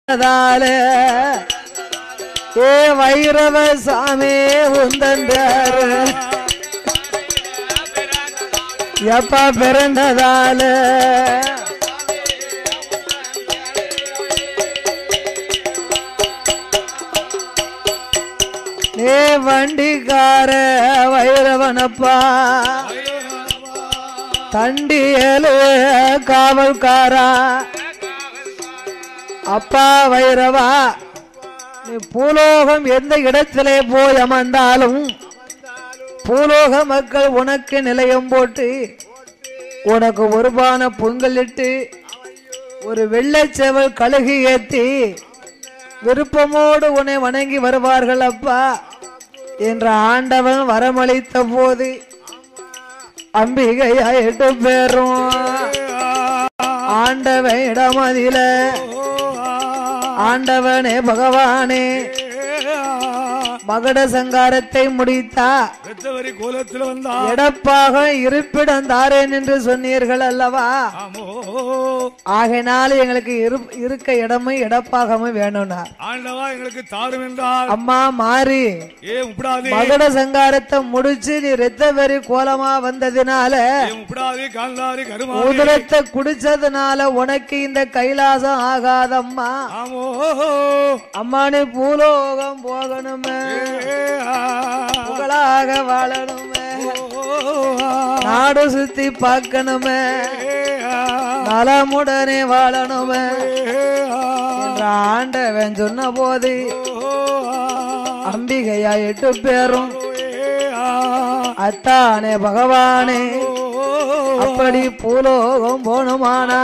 பிறந்ததாலே ஏ வைரவ சாமி உந்தந்தாரு எப்பா பிறந்ததாலே ஏ வண்டிக்கார வைரவனப்பா தண்டியலு காவல்காரா அப்பா வைரவா நீ பூலோகம் எந்த இடத்திலே போய் அமர்ந்தாலும் பூலோக மக்கள் உனக்கு நிலையம் போட்டு உனக்கு ஒரு பான பொங்கலிட்டு ஒரு வெள்ளைச்செவல் கழுகு ஏத்தி விருப்பமோடு உன்னை வணங்கி வருவார்கள் அப்பா என்ற ஆண்டவன் வரமளித்த போது அம்பிகையா எட்டு பேரும் ஆண்டவன் இடமதில ஆண்டவனே பகவானே மகட சங்காரத்தை முடித்தா ரத்தவரி கோலத்தில் வந்தா எடப்பாக இருப்பிடம் தாரேன் என்று சொன்னீர்கள் அல்லவா ஆமோ ஆகையினால எங்களுக்கு இரு- இருக்க இடமும் இடப்பாகமும் வேணும்னா ஆண்டவா எங்களுக்கு தாரும் என்றால் அம்மா மாறி ஏ உப்படாதே மகட சங்காரத்தை முடிச்சு நீ ரத்த வெறி கோலமா வந்ததினால ஏ உப்படாதே காந்தாரி கருமாரி உதிரத்தை குடிச்சதுனால உனக்கு இந்த கைலாசம் ஆகாதம்மா ஆமோ அம்மா நீ பூலோகம் போகணுமே ஏ, ஆ, புகழாக வாழணுமே ஓ, ஆ, நாடு சுத்தி பார்க்கணுமே ஏ, ஆ, நலமுடனே வாழணுமே ஏ, ஆ, என்ற ஆண்டவன் சொன்ன போது ஓ, ஆ, அம்பிகையா எட்டு பேரும் ஏ, ஆ, அத்தானே பகவானே ஓ, அப்படி பூலோகம் போகணுமானா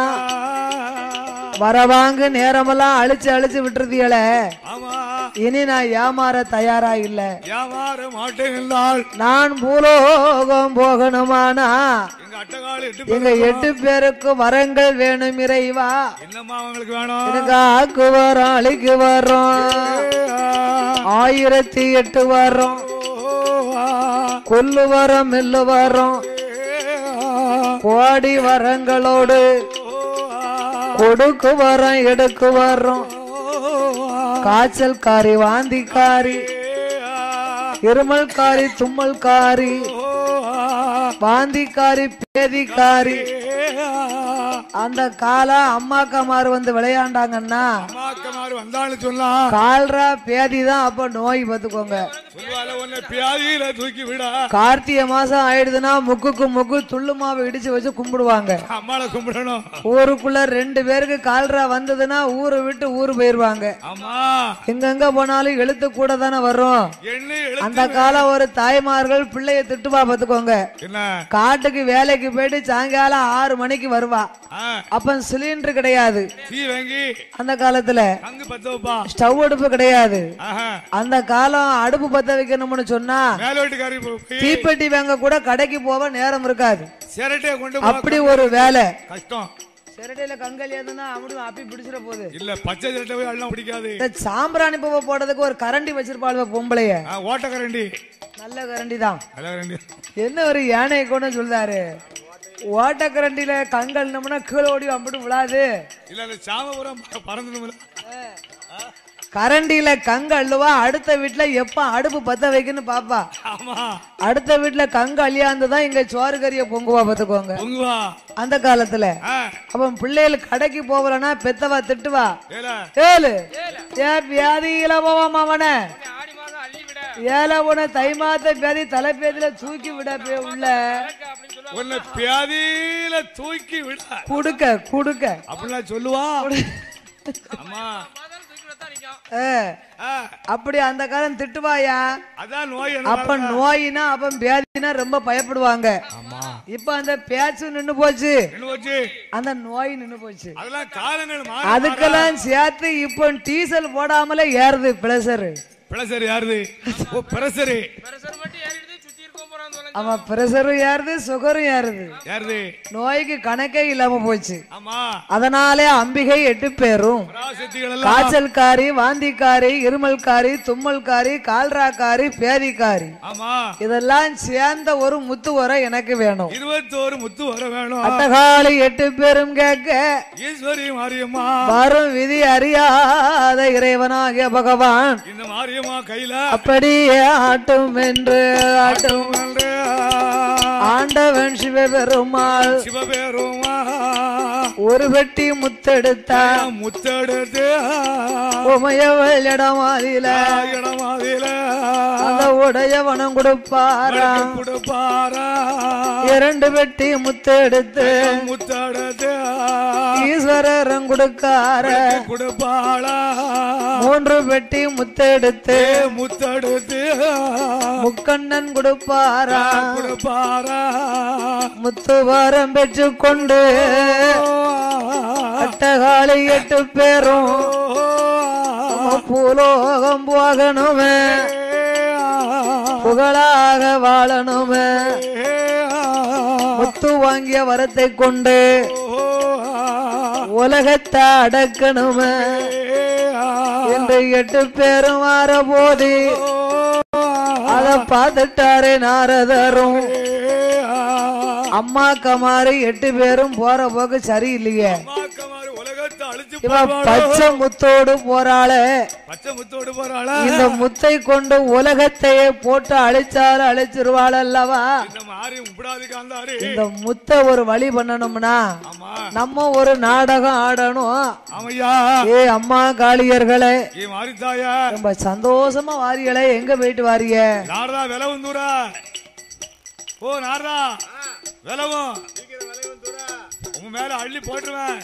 வரவாங்கு நேரமெல்லாம் அழிச்சு அழிச்சு விட்டுருதியல ஆமா இனி நான் ஏமாற தயாரா இல்ல வியாபார மாட்டேன் என்றால் நான் பூலோகம் போகணுமானா எங்க அட்டகால எட்டு எங்க பேர் எட்டு பேருக்கு வரங்கள் வேணும் இறைவா என்னம்மா அவங்களுக்கு வேணும் எனக்கு ஆக்கு வரோம் அழிக்கு வரோம் ஏ, ஆ, ஆயிரத்தி எட்டு வரோம் ஓ, ஆ, கொல்லு வரோம் மெல்லு வரோம் ஏ, ஆ, கோடி வரங்களோடு ஓ, ஆ, கொடுக்கு வரோம் எடுக்கு வரோம் ஓ, ஆ, காய்ச்சல் காரி வாந்தி காரி ஏ, ஆ, இருமல் காரி தும்மல் காரி ஓ, ஆ, வாந்தி காரி பேதி காரி ஏ, ஆ, அந்த காலா அம்மாக்கமார் வந்து விளையாண்டாங்கன்னா அம்மாக்கமாரு வந்தான்னு சொன்னா கால்ரா பேதி தான் அப்ப நோய் பார்த்துக்கோங்க சொல்லுவால உன்னை பியாதியில தூக்கி விட கார்த்திகை மாசம் ஆயிடுதுன்னா முக்குக்கு முக்கு துள்ளு மாவை இடிச்சு வச்சு கும்பிடுவாங்க அம்மாளை கும்பிடணும் ஊருக்குள்ள ரெண்டு பேருக்கு கால்ரா வந்ததுன்னா ஊரை விட்டு ஊரு போயிருவாங்க அம்மா எங்கெங்க போனாலும் எழுத்து கூட தானே வரும் எண்ணெய் எழுத்து அந்த காலம் ஒரு தாய்மார்கள் பிள்ளைய திட்டுவா பாத்துக்கோங்க என்ன காட்டுக்கு வேலைக்கு போயிட்டு சாயங்காலம் ஆறு மணிக்கு வருவா ஆ, அப்ப சிலிண்டர் கிடையாது தீ வாங்கி அந்த காலத்துல அங்கு பத்த வைப்பா ஸ்டவ் அடுப்பு கிடையாது ஆஹா அந்த காலம் அடுப்பு பத்த வைக்கணும்னு சொன்னா மேல வீட்டுக்காரி போய் தீப்பெட்டி வாங்க கூட கடைக்கு போக நேரம் இருக்காது சிரட்டையை கொண்டு போ அப்படி ஒரு வேலை கஷ்டம் சிரட்டையில கங்கல் ஏதுன்னா அப்படி அப்படி பிடிச்சிட போகுது இல்ல பச்சை சிரட்டை போய் எல்லாம் பிடிக்காது இந்த சாம்பிராணி பூவை போடுறதுக்கு ஒரு கரண்டி வச்சிருப்பாள் பொம்பளைய ஆ, ஓட்டக்கரண்டி நல்ல கரண்டி தான் நல்ல கரண்டி என்ன ஒரு யானை கூட சொல்றாரு ஓட்ட கரண்டில கங்கல்னோம்னா கீழே ஓடி அம்பிட்டு விழாது இல்ல அந்த சாமபுரம் பறந்துடும்ல கரண்டில கங்கு அள்ளுவா அடுத்த வீட்டுல எப்ப அடுப்பு பத்த வைக்கணும்னு பாப்பா ஆமா அடுத்த வீட்டுல கங்கு அழியாந்து தான் இங்க சோறு கறிய பொங்குவா பாத்துக்கோங்க பொங்குவா அந்த காலத்துல ஆ, அப்ப பிள்ளைகள் கடைக்கு போகலன்னா பெத்தவா திட்டுவா ஏல ஏழு ஏ வியாதியில போவான் அவன ஏழை உன தை மாத்த வியாதி தலைப்பேதில தூக்கி விட பே உள்ள உன்னை பியாதியில தூக்கி விட குடுக்க குடுக்க அப்படிலாம் சொல்லுவா அம்மா ஏ, ஆ, அப்படி அந்த காலம் திட்டுவாயா அதான் நோய் என்ன அப்ப நோயினா அப்ப வியாதினா ரொம்ப பயப்படுவாங்க ஆமா இப்ப அந்த பேச்சு நின்னு போச்சு என்ன போச்சு அந்த நோய் நின்னு போச்சு அதெல்லாம் காலங்கள் மாறி அதுக்கெல்லாம் சேர்த்து இப்போ டீசல் போடாமலே ஏறுது பிளசரு பிரஷர் யாருது ஓ பிரஷர் அவன் பிரஷரும் ஏறுது சுகரும் ஏறுது யாருது நோய்க்கு கணக்கே இல்லாம போச்சு ஆமா அதனாலே அம்பிகை எட்டு பேரும் பராசக்திகள் எல்லாம் காய்ச்சல்காரி வாந்திக்காரி இருமல்காரி தும்மல்காரி கால்ராக்காரி பேதிக்காரி ஆமா இதெல்லாம் சேர்ந்த ஒரு முத்து வர எனக்கு வேணும் இருபத்தோரு முத்து வர வேணும் அட்டகாளி எட்டு பேரும் கேட்க ஈஸ்வரி மாரியம்மா வரும் விதி அறியாத இறைவனாகிய பகவான் இந்த மாரியம்மா கையில அப்படியே ஆட்டும் என்று ஆட்டும் வந்து ஆண்டவன் சிவபெருமாள் சிவபேருமா ஒரு வெட்டி முத்தெடுத்தான் முத்தெடுத்து உமையவள் இடமாதில இடமாதில அந்த உடையவனம் கொடுப்பாரா கொடுப்பாரா இரண்டு வெட்டி முத்தெடுத்து முத்தெடுத்து ஈஸ்வரரும் கொடுக்கார கொடுப்பாளா மூன்று வெட்டி முத்தெடுத்து முத்தெடுத்து முக்கண்ணன் கொடுப்பாரா கொடுப்பாரா முத்துவாரம் பெற்று கொண்டு அட்டகாளி எட்டு பேரும் பூலோகம் போகணுமே புகழாக வாழணுமே முத்து வாங்கிய வரத்தை கொண்டு உலகத்தை அடக்கணுமே என்று எட்டு பேரும் மாற போது அத பார்த்துட்டாரே நாரதரும் அம்மா கமாரு எட்டு பேரும் போற போக்கு சரியில்லையே உலகத்தை அழிச்சு இவ பச்சை முத்தோடு போறாளே பச்சை முத்தோடு போறாளா இந்த முத்தை கொண்டு உலகத்தையே போட்டு அழிச்சாலும் அழிச்சிருவாள் அல்லவா இந்த மாதிரி உப்படாது காந்தாரு இந்த முத்தை ஒரு வழி பண்ணணும்னா ஆமா நம்ம ஒரு நாடகம் ஆடணும் ஆமையா ஏ அம்மா காளியர்களே ஏ மாறி தாயா ரொம்ப சந்தோஷமா வாரியலே எங்க போயிட்டு வாரிய நாரதா விலவும் தூரா ஓ நாரதா விலவும் உங்க மேல அள்ளி போட்டுருவேன்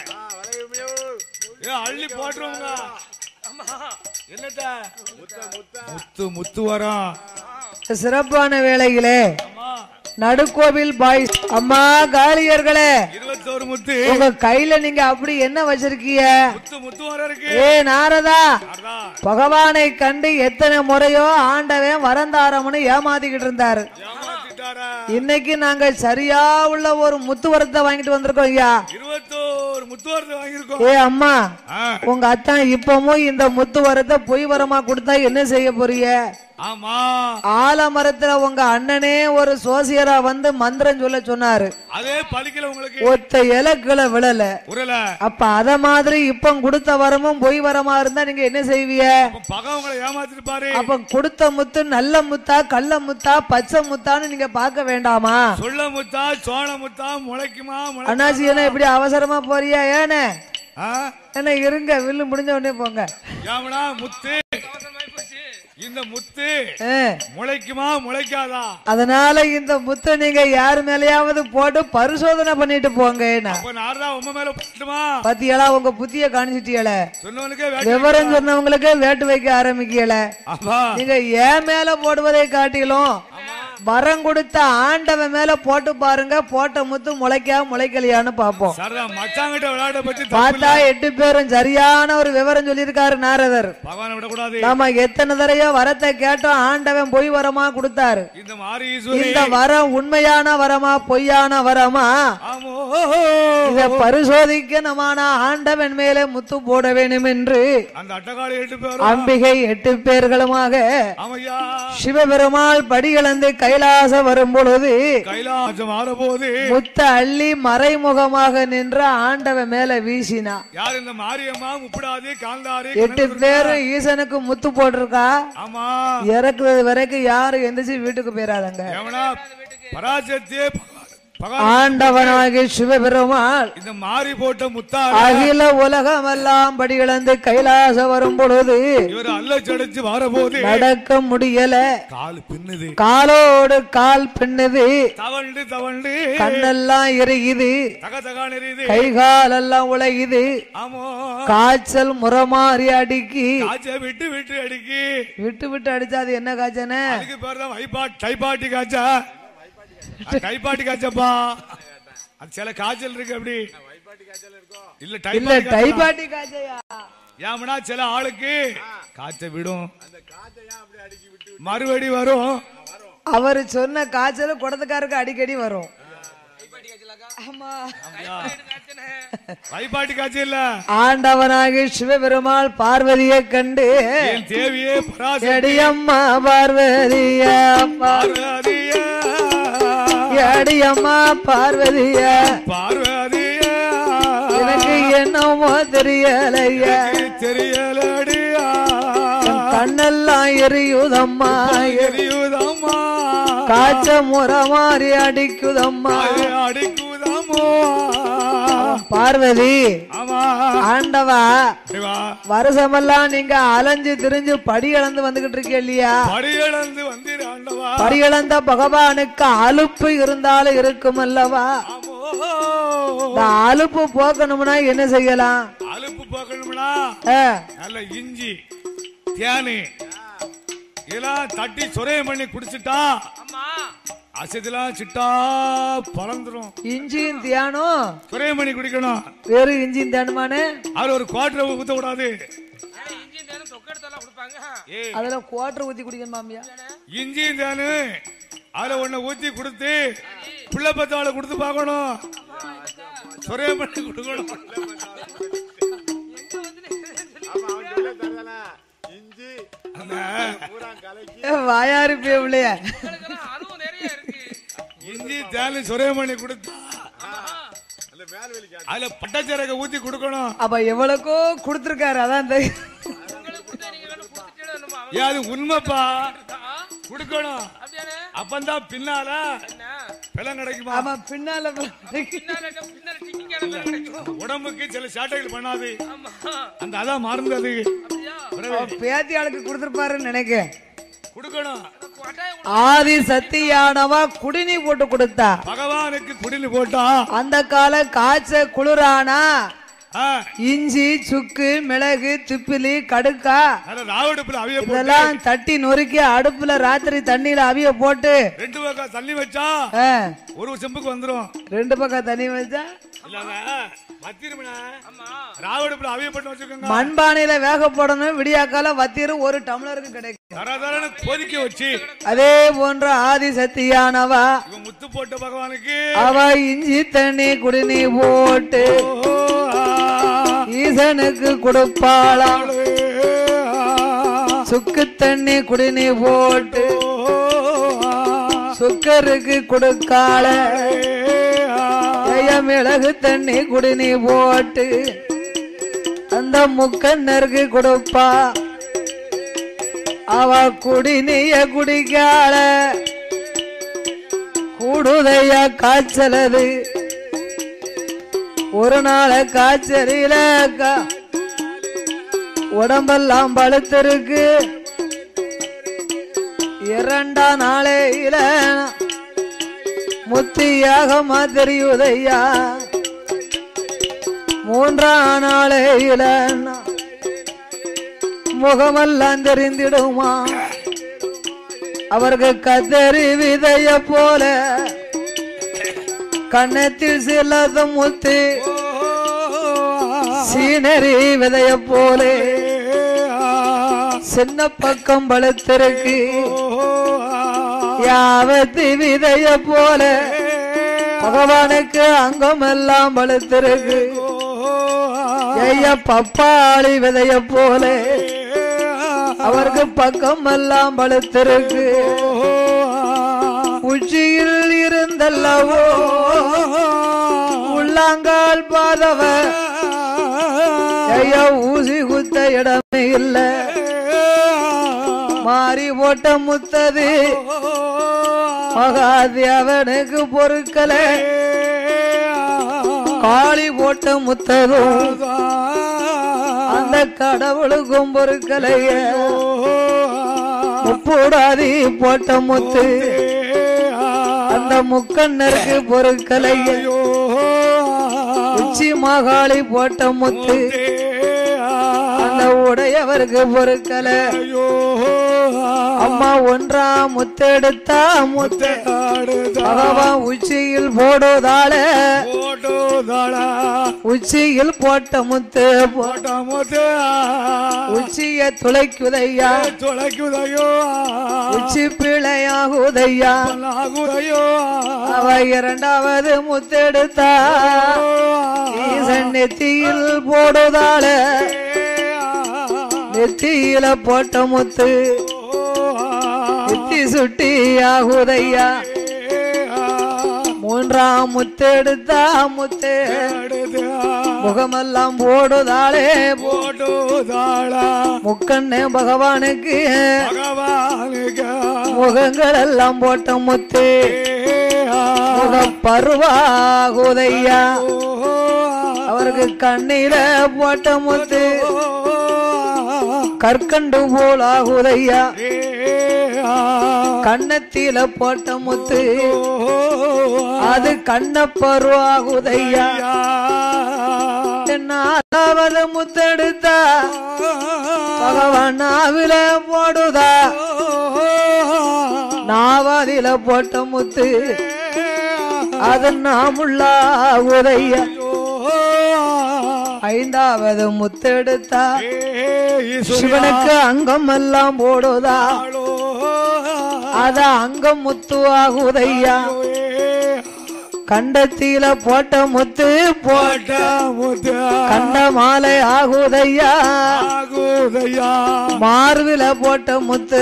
ஏ அள்ளி போட்டுருவோங்க என்னத்த முத்து முத்து வரும் சிறப்பான வேளையிலே ஆமா நடுக்கோவில் பாய்ஸ் அம்மா காளியர்களே இருபத்தோரு முத்து உங்க கையில நீங்க அப்படி என்ன வச்சிருக்கீங்க முத்து முத்து வர இருக்கு ஏ நாரதா நாரதா பகவானை கண்டு எத்தனை முறையோ ஆண்டவன் வரந்தாரம்னு ஏமாத்திக்கிட்டு இருந்தாரு ஏமாத்திட்டாரா இன்னைக்கு நாங்க சரியா உள்ள ஒரு முத்து வரத்தை வாங்கிட்டு வந்திருக்கோம் ஐயா இருபத்தோரு முத்து வரது வாங்கியிருக்கோம் ஏ அம்மா ஆ, உங்க அத்தான் இப்பவும் இந்த முத்து வரத்தை பொய் வரமா கொடுத்தா என்ன செய்ய போறீங்க ஆமா ஆலமரத்துல உங்க அண்ணனே ஒரு சோசியரா வந்து மந்திரம் சொல்ல சொன்னாரு அதே பலிக்கல உங்களுக்கு ஒத்த இலக்குல விழல உரல அப்ப அத மாதிரி இப்ப கொடுத்த வரமும் பொய் வரமா இருந்தா நீங்க என்ன செய்வீங்க பகவங்களை உங்களை ஏமாத்திட்டு பாரு அப்ப கொடுத்த முத்து நல்ல முத்தா கள்ள முத்தா பச்சை முத்தான்னு நீங்க பார்க்க வேண்டாமா சொல்ல முத்தா சோழ முத்தா முளைக்குமா முளை அண்ணாச்சி என்ன இப்படி அவசரமா போறியா ஏனே ஆ? என்ன இருங்க வில்லு முடிஞ்ச உடனே போங்க ஏமடா முத்து இந்த முத்து ஆ, முளைக்குமா முளைக்காதா அதனால இந்த முத்தை நீங்க யாரு மேலயாவது போட்டு பரிசோதனை பண்ணிட்டு போங்க என்ன அப்ப நாரதா உங்க மேல போட்டுமா பாத்தியாளா உங்க புத்திய காணிச்சிட்டியல சொன்னவனுக்கே வேட்டை விவரம் சொன்னவங்களுக்கே வேட்டு வைக்க ஆரம்பிக்கல ஆமா நீங்க ஏன் மேல போடுவதை காட்டிலும் வரம் கொடுத்த ஆண்டவன் மேல போட்டு பாருங்க போட்ட முத்து முளைக்கா முளைக்கலையான்னு பாப்போம் சரதா மச்சாங்கிட்ட விளையாட பத்தி தப்பு பார்த்தா எட்டு பேரும் சரியான ஒரு விவரம் சொல்லியிருக்காரு நாரதர் பகவானை விடக்கூடாது நாம எத்தனை தடவையோ வரத்தை கேட்டோம் ஆண்டவன் பொய் வரமா கொடுத்தாரு இந்த மாரி ஈஸ்வரி இந்த வரம் உண்மையான வரமா பொய்யான வரமா ஆமோ இத பரிசோதிக்க நமான ஆண்டவன் மேலே முத்து போட வேண்டும் என்று அந்த அட்டகாளி எட்டு பேரும் அம்பிகை எட்டு பேர்களுமாக ஆமையா சிவபெருமாள் படிகளந்து கைலாச வரும் பொழுது கைலாசம் ஆறபோது முத்த அள்ளி மறைமுகமாக நின்ற ஆண்டவன் மேல வீசினா யார் இந்த மாரியம்மா முப்படாது காந்தாரி எட்டு பேரும் ஈசனுக்கு முத்து போட்டிருக்கா ஆமா இறக்குறது வரைக்கும் யாரும் எந்திரிச்சு வீட்டுக்கு போயிடாதங்க எவனா பராசக்தியே பகவான் ஆண்டவனாகி சிவபெருமாள் இந்த மாறி போட்ட முத்தா அகில உலகமெல்லாம் படிகளந்து கைலாச வரும் பொழுது இவர் அல்ல சடைச்சு வரபோது நடக்க முடியல கால் பின்னுது காலோடு கால் பின்னுது தவண்டு தவண்டு கண்ணெல்லாம் எரியுது தக தகா நெறியுது கை காலெல்லாம் உழையுது ஆமோ காய்ச்சல் முறமாறி அடிக்கி காய்ச்ச விட்டு விட்டு அடிக்கி விட்டு விட்டு அடிச்சா அது என்ன காய்ச்சனே அதுக்கு பேர் தான் வைப்பா டைபாட்டி காய்ச்சா அது டைபாட்டி காய்ச்சப்பா அது சில காய்ச்சல் இருக்கு அப்படி இல்ல இல்ல டைபாட்டி டைபாட்டி காய்ச்சையா ஏமனா சில ஆளுக்கு காய்ச்ச விடும் மறுபடி வரும் அவர் சொன்ன காய்ச்சல் குடத்துக்காருக்கு அடிக்கடி வரும் ஆமா வைப்பாட்டி காட்சி இல்ல ஆண்டவனாகி சிவபெருமாள் பார்வதியை கண்டு என் தேவியே பராசக்தி எடியம்மா பார்வதிய பார்வதியே எடியம்மா பார்வதிய பார்வதியே எனக்கு என்னமோ தெரியலையா தெரியலடியா கண்ணெல்லாம் எரியுதம்மா எரியுதம்மா காய்ச்ச முறை மாறி அடிக்குதம்மா அது அடிக்குதம்மோ பார்வதி ஆமா ஆண்டவா சிவா வருஷமெல்லாம் நீங்க அலைஞ்சு திரிஞ்சு படி இழந்து வந்துகிட்டு இருக்கீங்க இல்லையா படியிழந்து வந்தீர் ஆண்டவா படி இழந்த பகவானுக்கு அலுப்பு இருந்தாலும் இருக்கும் அல்லவா ஆமோ இந்த அலுப்பு போக்கணும்னா என்ன செய்யலாம் அலுப்பு போக்கணும்னா ஆ, நல்ல இஞ்சி தேனு இதெல்லாம் தட்டி சுரையம் பண்ணி குடிச்சிட்டா அசைதெல்லாம் சிட்டா பறந்துரும் இஞ்சியும் தியானம் சுரையம் பண்ணி குடிக்கணும் வெறும் இஞ்சியும் தியானமானு அதுல ஒரு குவாட்டரை ஊத்த கூடாது ஏய், அதுல குவாட்டர் ஊத்தி குடிக்கணும் மாமியா இஞ்சியும் தேனு அதுல ஒண்ணு ஊத்தி கொடுத்து பிள்ளை பத்தாளை கொடுத்து பார்க்கணும் சுரையம் பண்ணி கொடுக்கணும் இஞ்சி அந்த பூரா கலக்கி ஏ, வாயாரு பிள்ளைய இஞ்சி தேனு சுரையம் பண்ணி கொடுத்தா அந்த மேல் வெளிக்காது அதுல பட்டச்சரக ஊத்தி கொடுக்கணும் அப்ப எவ்வளவுக்கோ கொடுத்திருக்காரு அதான் இந்த ஏன் அது உண்மைப்பா கொடுக்கணும் அப்பந்தான் பின்னால பலம் கிடைக்குமா ஆமா பின்னால உடம்புக்கு சில சாட்டைகள் பண்ணாது அந்த அதான் மறந்தது பேத்தியாளுக்கு கொடுத்திருப்பாருன்னு நினைக்க கொடுக்கணும் ஆதி சத்தியானவா குடிநீ போட்டு கொடுத்தா பகவானுக்கு குடில் போட்டா அந்த கால காய்ச்ச குளிரானா ஆ, இஞ்சி சுக்கு மிளகு திப்பிலி கடுக்கா அதுல ராவடுப்புல அவிய போட்டு இதெல்லாம் தட்டி நொறுக்கி அடுப்புல ராத்திரி தண்ணியில அவிய போட்டு ரெண்டு பக்கம் தண்ணி வச்சா ஆ, ஒரு செம்புக்கு வந்துரும் ரெண்டு பக்கம் தண்ணி வச்சா இல்லாம மத்திருமண ராவடுப்புல அவிய போட்டு வச்சுக்கோங்க மண்பானையில வேக போடணும் விடியாக்கால வத்திரு ஒரு டம்ளருக்கு கிடைக்கும் தர தரன்னு கொதிக்க வச்சு அதே போன்ற ஆதி சத்தியானவா இவன் முத்து போட்ட பகவானுக்கு அவ இஞ்சி தண்ணி குடிநீ போட்டு ஓ, ஆ, ஈசனுக்கு கொடுப்பாளாம் ஆ, சுக்கு தண்ணி குடிநீ போட்டு ஓ, ஆ, சுக்கருக்கு கொடுக்கால ஆ, ஜெய மிளகு தண்ணி குடிநீ போட்டு அந்த முக்கண்ணருக்கு கொடுப்பா அவ குடிநீய குடிக்கால கூடுதைய காய்ச்சலது ஒரு நாள் காய்ச்சலில கா- உடம்பெல்லாம் பழுத்திருக்கு இரண்டாம் நாளையில முத்தியாக மாதிரியுதையா மூன்றாம் நாளையில முகமெல்லாம் தெரிந்திடுமா அவருக்கு கத்தரி விதைய போல கன்னத்தில் சிலது முத்து சீனரி விதைய போலே சின்ன பக்கம் பழுத்திருக்கு யாவத்து விதைய போல பகவானுக்கு அங்கம் எல்லாம் பழுத்திருக்கு ஐய பப்பாளி விதைய போல அவருக்கு பக்கம் எல்லாம் பழுத்திருக்கு உச்சியில் இருந்தல்லவோ உள்ளாங்கால் பாதவ ஐயா ஊசி குத்த இடமே இல்ல மாறி போட்ட முத்தது மகாதேவனுக்கு பொருட்கள காளி போட்ட முத்ததும் அந்த கடவுளுக்கும் பொருட்களைய முப்பூடாதி போட்ட முத்து அந்த முக்கண்ணருக்கு பொருட்களைய உச்சி மகாளி போட்ட முத்து அந்த உடையவருக்கு பொருட்களை அம்மா ஒன்றாம் முத்தெடுத்தா முத்து பகவான் உச்சியில் போடுதாள உச்சியில் போட்ட முத்து போ- உச்சி உச்சிய துளைக்குதையா துளைக்குதையோ உச்சி பிழையாகுதையா ஆகுதையோ அவ இரண்டாவது முத்தெடுத்தா ஈசன் நெத்தியில் போடுதாள நெத்தியில போட்ட முத்து நெத்தி சுட்டி ஆகுதையா மூன்றாம் முத்தெடுத்தா முத்து முகமெல்லாம் போடுதாளே போட்டுதாளா முக்கண்ணே பகவானுக்கு பகவானுக்கு முகங்கள் எல்லாம் போட்ட முத்து முக பருவாகுதையா அவருக்கு கண்ணில போட்ட முத்து கற்கண்டு போல் ஆகுதையா கண்ணத்தில போட்ட முத்து அது கண்ணப்பருவாகுதையா நாலாவது முத்தெடுத்தா பகவான் நாவில போடுதா நாவாதில போட்ட முத்து அது நாமுள்ளா உதையா ஐந்தாவது முத்தெடுத்தா சிவனுக்கு அங்கம் எல்லாம் போடுதா அத அங்கம் முத்துவாகுதையா கண்டத்தில போட்ட முத்து போட்ட கண்ட மாலை ஆகுதையா மார்பில போட்ட முத்து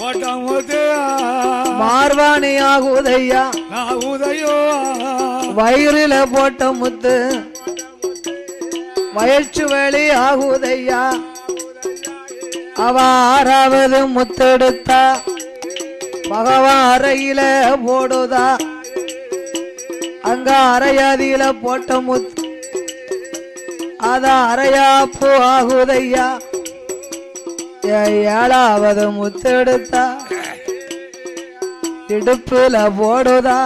மார்வாணி ஆகுதையா வயிறுல போட்ட முத்து வயற்று வேலி ஆகுதையா அவ ஆறாவது முத்தெடுத்தா பகவான் அறையில போடுதா அங்க அரையாதியில போட்ட முத்து அத அரையாப்பு ஆகுதையா ஏ- ஏழாவது முத்தெடுத்தா இடுப்புல போடுதா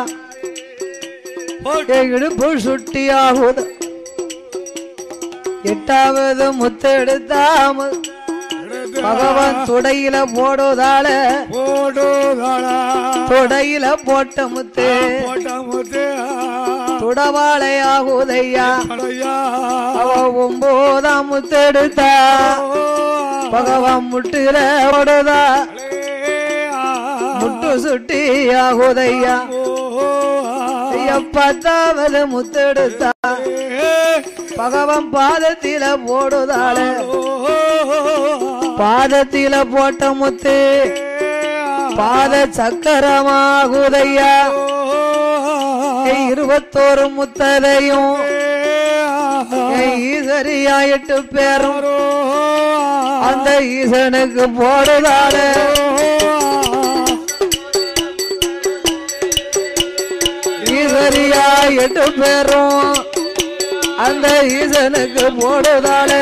ஏ இடுப்பு சுட்டி ஆகுதா எட்டாவது முத்தெடுத்தா மு- பகவான் துடையில போடுதால துடையில போட்ட முத்து துடவாளை ஆகுதையா அவ ஒன்பதாம் முத்தெடுத்தா பகவான் முட்டுல ஓடுதா முட்டு சுட்டி ஆகுதையா ஐயா பத்தாவது முத்தெடுத்தா பகவான் பாதத்தில போடுதாள பாதத்தில போட்ட முத்து பாத சக்கரமாகுதையா ஏய், இருபத்தோரு முத்ததையும் ஏய், ஈசரியா எட்டு பேரும் அந்த ஈசனுக்கு போடுதாள ஈசரியா எட்டு பேரும் அந்த ஈசனுக்கு போடுதாள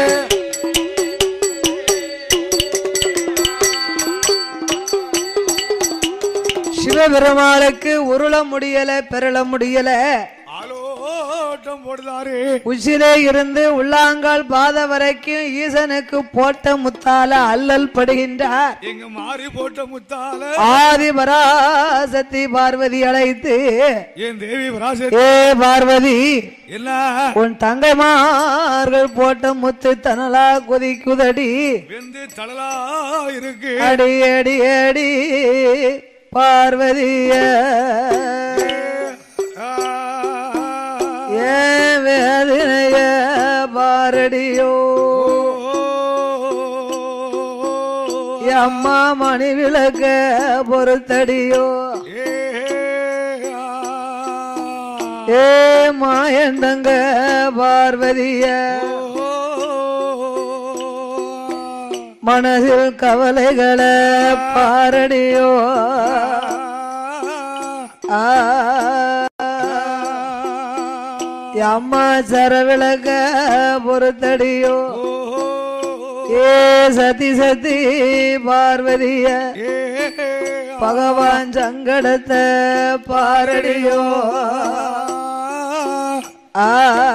சிவபெருமாளுக்கு உருள முடியல பெருள முடியல ஆலோட்டம் போடுதாரு உச்சிலே இருந்து உள்ளாங்கால் பாத வரைக்கும் ஈசனுக்கு போட்ட முத்தால அல்லல் படுகின்றார் எங்க மாறி போட்ட முத்தால ஆதி பராசக்தி பார்வதி அழைத்து என் தேவி பராசரி ஏ பார்வதி என்ன உன் தங்கைமார்கள் போட்ட முத்து தனலா கொதிக்குதடி வெந்து தளலா இருக்கு அடி அடி அடி பார்வதிய ஆ, ஏ வேதனைய பாரடியோ ஏ அம்மா மணி விளக்க பொறுத்தடியோ ஏ, ஆ, ஏ மாயந்தங்க பார்வதிய மனசில் கவலைகளை பாரடியோ ஆ ஏ அம்மா சரவிளக்க பொறுத்தடியோ ஏ சதி சதி பார்வதிய பகவான் சங்கடத்தை பாரடியோ ஆ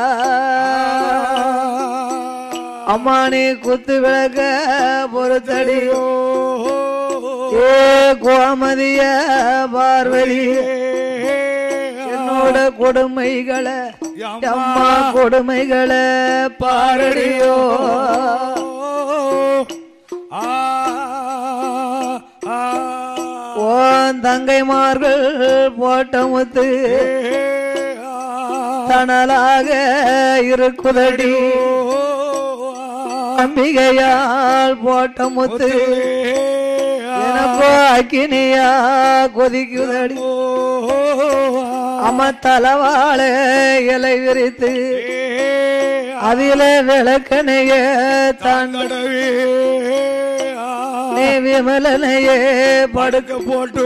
அம்மா நீ குத்து விளக்க பொறுத்தடியோ ஏ கோமதிய பார்வதி என்னோட கொடுமைகளை அம்மா கொடுமைகளை பாரடியோ தங்கைமார்கள் போட்ட முத்து தணலாக இருக்குதடி அம்பிகையால் போட்ட முத்து எனக்கோ அக்கினியா கொதிக்குதடி அம்மா தலவாழ இலை விரித்து அதில விளக்கணைய தாண்ட நீ விமலனையே படுக்க போட்டு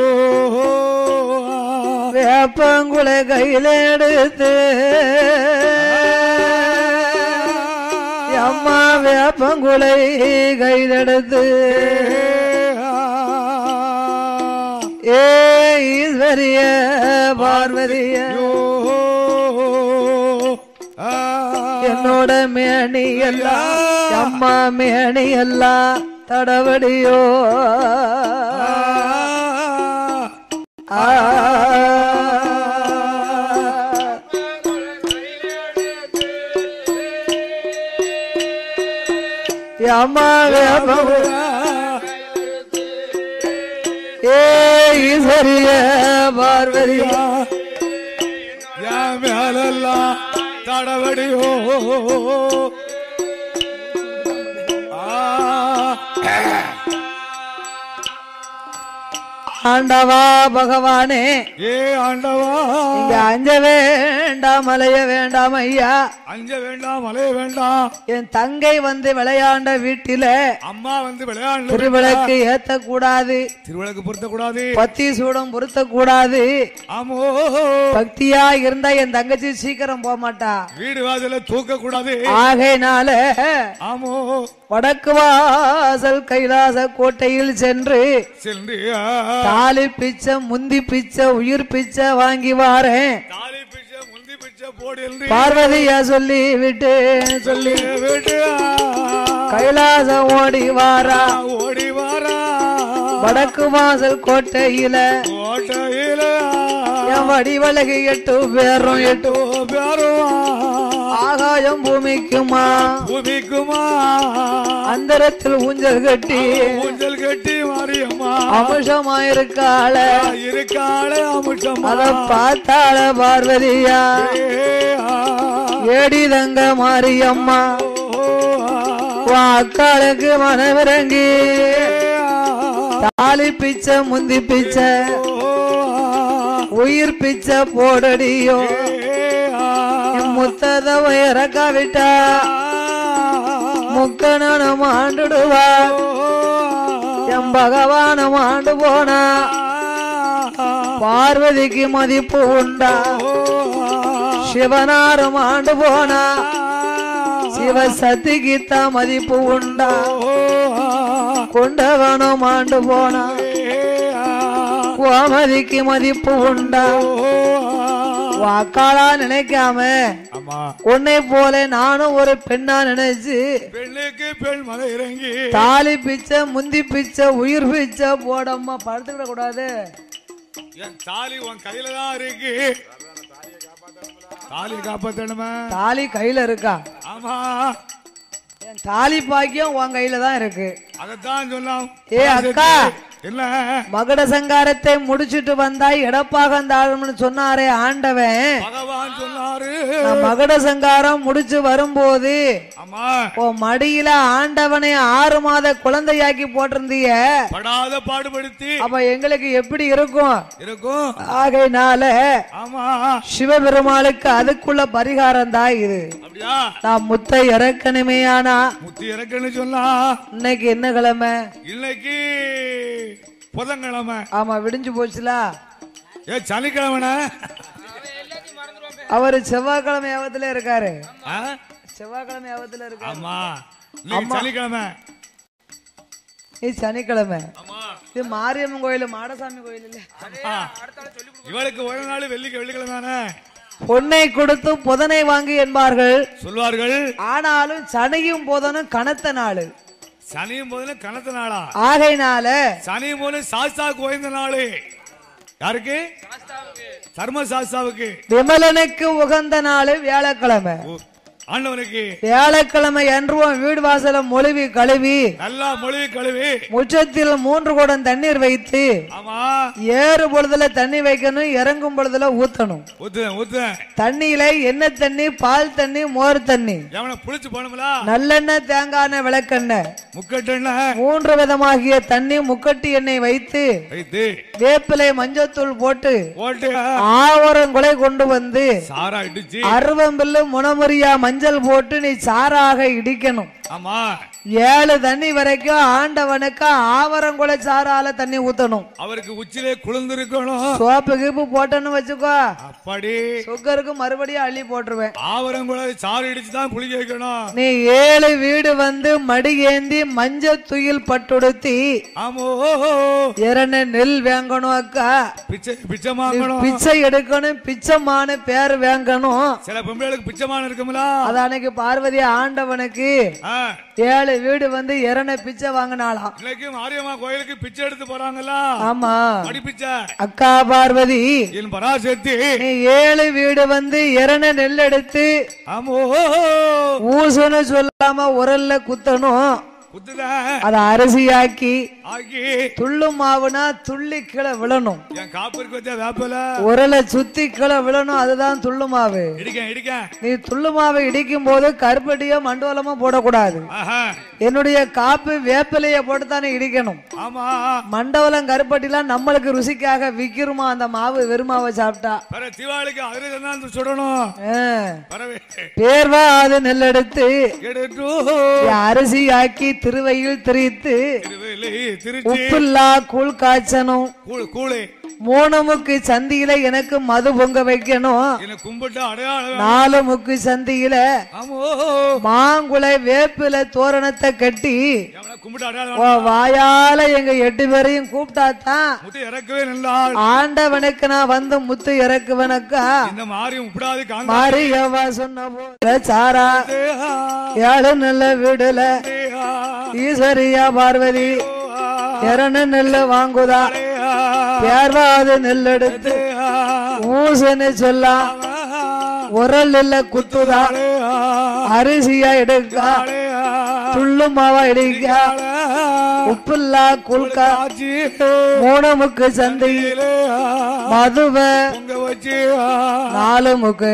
வேப்பங்குளை கையில் எடுத்து அம்மா வேப்பங்குளை கையில் எடுத்து ஏ ஈஸ்வரிய பார்வதிய என்னோட மேனி எல்லாம் அம்மா மேனி எல்லாம் தடவடியோ ஆ அம்மா வேப்பங்குளை ஏ ஈஸ்வரிய பார்வதியா என் மேலெல்லாம் தடவடியோ ஆண்டவா பகவானே ஏ ஆண்டவா இங்க அஞ்ச வேண்டாம் அலைய வேண்டாம் ஐயா அஞ்ச வேண்டாம் அலைய வேண்டாம் என் தங்கை வந்து விளையாண்ட வீட்டில அம்மா வந்து விளையாண்டு திருவிளக்கு ஏத்த கூடாது திருவிளக்கு பொருத்த கூடாது பத்தி சூடம் பொருத்த கூடாது ஆமோ பக்தியா இருந்தா என் தங்கச்சி சீக்கிரம் போக மாட்டா வீடு வாசல தூக்க கூடாது ஆகையினால ஆமோ வடக்கு வாசல் கைலாச கோட்டையில் சென்று சென்று தாலி பிச்சை முந்தி பிச்சை உயிர் பிச்சை வாங்கி வாரேன் தாலி பிச்சை முந்தி பிச்சை போடு என்று பார்வதியா சொல்லி விட்டு சொல்லி விட்டு கைலாசம் ஓடி வாரா ஓடி வாரா வடக்கு வாசல் கோட்டையில கோட்டையில என் வடிவழகு எட்டு பேரும் எட்டு பேருவா ஆகாயம் பூமிக்குமா பூமிக்குமா அந்தரத்தில் ஊஞ்சல் கட்டி ஊஞ்சல் கட்டி மாரியம்மா அமுஷமாயிருக்காள இருக்காளே அமுஷமா அத பார்த்தாள பார்வதியா ஏடி தங்க மாரியம்மா உன் அக்காளுக்கு மனவிறங்கி தாலி பிச்சை முந்தி பிச்சை உயிர் பிச்சை போடடியோ முத்தத இறக்காவிட்டா முக்கணனும் ஆண்டுடுவா என் பகவானும் ஆண்டு போனா பார்வதிக்கு மதிப்பு உண்டா சிவனாரும் ஆண்டு போனா சிவ சக்திக்கு தான் மதிப்பு உண்டா கொண்டவனும் ஆண்டு போனா கோமதிக்கு மதிப்பு உண்டா வாக்காளா நினைக்காம அம்மா உன்னை போல நானும் ஒரு பெண்ணா நினைச்சு பெண்ணுக்கு பெண் மலை இறங்கி தாலி பிச்சை முந்தி பிச்சை உயிர் பிச்சை போடம்மா படுத்துக்கிட கூடாது என் தாலி உன் கையில தான் இருக்கு தாலி காப்பாத்தணுமா தாலி கையில இருக்கா ஆமா என் தாலி பாக்கியம் உன் கையில தான் இருக்கு அதத்தான் சொல்லாம் ஏ அக்கா என்ன மகட சங்காரத்தை முடிச்சிட்டு வந்தா எடப்பாகம் தாழும்னு சொன்னாரே ஆண்டவன் பகவான் சொன்னாரு நான் மகட சங்காரம் முடிச்சு வரும்போது ஆமா உன் மடியில ஆண்டவனை ஆறு மாத குழந்தையாக்கி போட்டிருந்தீய படாத பாடுபடுத்தி அப்ப எங்களுக்கு எப்படி இருக்கும் இருக்கும் ஆகையினால ஆமா சிவபெருமாளுக்கு அதுக்குள்ள பரிகாரம் தான் இது அப்படியா நான் முத்தை இறக்கணுமே ஆனா முத்தி இறக்குன்னு சொன்னா இன்னைக்கு என்ன கிழமை இன்னைக்கு புதன்கிழமை ஆமா விடிஞ்சு போச்சுல ஏ சனிக்கிழமைண்ணா அவரு செவ்வாய்க்கிழமை யாபத்துல இருக்காரு ஆ? செவ்வாய்க்கிழமை யாபத்துல இருக்காரு ஆமா இன்னைக்கு சனிக்கிழமை இது சனிக்கிழமை ஆமா இது மாரியம்மன் கோயில் மாடசாமி கோயில் இல்ல ஆ. இவளுக்கு ஒரு நாள் வெள்ளிக்கு வெள்ளிக்கிழமை தானே பொன்னை கொடுத்து புதனை வாங்கி என்பார்கள் சொல்வார்கள் ஆனாலும் சனியும் புதனும் கனத்த நாள் சனியும் போதுல கனத்த நாளா ஆகையினால சனியும் போது சாஸ்தா கோயந்த நாளு யாருக்கு தர்ம சாஸ்தாவுக்கு விமலனுக்கு உகந்த நாள் வியாழக்கிழமை ஓ, ஆண்டவனுக்கு வியாழக்கிழமை அன்று உன் வீடு வாசல மொழிவி கழுவி நல்லா மொழி கழுவி முற்றத்தில் மூன்று குடம் தண்ணீர் வைத்து ஆமா ஏறு பொழுதுல தண்ணி வைக்கணும் இறங்கும் பொழுதுல ஊத்தணும் ஊத்துறேன் ஊத்துறேன் தண்ணியில எண்ணெய் தண்ணி பால் தண்ணி மோர் தண்ணி எவனை புளிச்சு போனோம்ல நல்லெண்ணெய் தேங்காய் எண்ணெய் விளக்கெண்ணெய் முக்கட்டெண்ண மூன்று விதமாகிய தண்ணி முக்கட்டி எண்ணெய் வைத்து வைத்து வேப்பிலை மஞ்சத்தூள் போட்டு போட்டு ஆவரங்குலை கொண்டு வந்து சாரா இடிச்சு அருவம்பில்லு முனமுறியா மஞ்சள் போட்டு நீ சாராக இடிக்கணும் ஆமா ஏழு தண்ணி வரைக்கும் ஆண்டவனுக்கு ஆவரங்குலை சாரால தண்ணி ஊத்தணும் அவருக்கு உச்சிலே குளிர்ந்திருக்கணும் சோப்பு கீப்பு போட்டேன்னு வச்சுக்கோ அப்படி சுகருக்கு மறுபடியும் அள்ளி போட்டுருவேன் ஆவரங்குள்ள சாறு இடிச்சு தான் குளிக்க வைக்கணும் நீ ஏழு வீடு வந்து மடி ஏந்தி மஞ்சள் துயில் பட்டுடுத்தி ஆமோ இரண்டு நெல் வாங்கணும் அக்கா பிச்சை பிச்சை வாங்கணும் பிச்சை எடுக்கணும் பிச்சைமான பேர் வாங்கணும் சில பொம்பளைகளுக்கு பிச்சைமான இருக்கும்ல அது அன்னைக்கு பார்வதி ஆண்டவனுக்கு ஆ, ஏழு வீடு வந்து இரண பிச்சை வாங்கினாலாம் இன்னைக்கு மாரியம்மா கோயிலுக்கு பிச்சை எடுத்து போறாங்கல்ல ஆமா அடி பிச்சை அக்கா பார்வதி என் பராசக்தி நீ ஏழு வீடு வந்து இரண நெல் எடுத்து ஆமோ ஊசுன்னு சொல்லாம உரல்ல குத்தணும் குத்துதான் அதை அரிசியாக்கி ஆக்கி துள்ளு மாவுனா துள்ளி கீழே விழணும் என் காப்பிற்கு வச்ச வேப்பல உரலை சுத்தி கீழே விழணும் அதுதான் துள்ளு மாவு இடிக்கேன் இடிக்கேன் நீ துள்ளு மாவை இடிக்கும் போது கருப்பட்டியோ மண்டோலமோ போடக்கூடாது ஆஹா என்னுடைய காப்பு வேப்பிலைய போட்டு தானே இடிக்கணும் ஆமா மண்டவலம் கருப்பட்டிலாம் நம்மளுக்கு ருசிக்காக விக்கிறோமா அந்த மாவு வெறுமாவை சாப்பிட்டா வேற தீபாவளிக்கு அதிரசம் தான் சுடணும் ஆ. பரவே பேர்வா அது நெல் எடுத்து எடுத்து அரிசி ஆக்கி திருவையில் திரித்து திருவேலி, திருச்சி உப்பில்லா கூழ் காய்ச்சணும் கூழு கூழு மூணு முக்கு சந்தியில எனக்கு மது பொங்க வைக்கணும் என்ன கும்பிட்டு அடையாளம் நாலு முக்கு சந்தியில ஆமோ மாங்குளை வேப்பில தோரணத்தை கட்டி எவனை கும்பிட்டு அடையாளம் உன் வாயால எங்க எட்டு பேரையும் கூப்பிட்டாதான் முத்து இறக்கவே நின்றாள் ஆண்டவனுக்கு நான் வந்து முத்து இறக்குவனக்கா இந்த மாதிரி உப்பிடாது காந்த மாரியவா சொன்ன போல சாரா ஏழு நல்ல வீடுல ஈஸ்வரியா பார்வதி இரண நெல்லு வாங்குதா பேர்வாது நெல் எடுத்து ஊசுன்னு சொல்லலாம் உரல் இல்ல குத்துதா அரிசியா எடுக்கா துள்ளு மாவா எடுக்க உப்பில்லா குல்கா மூணு முக்கு சந்தி மதுவ பொங்க வச்சு நாலு முக்கு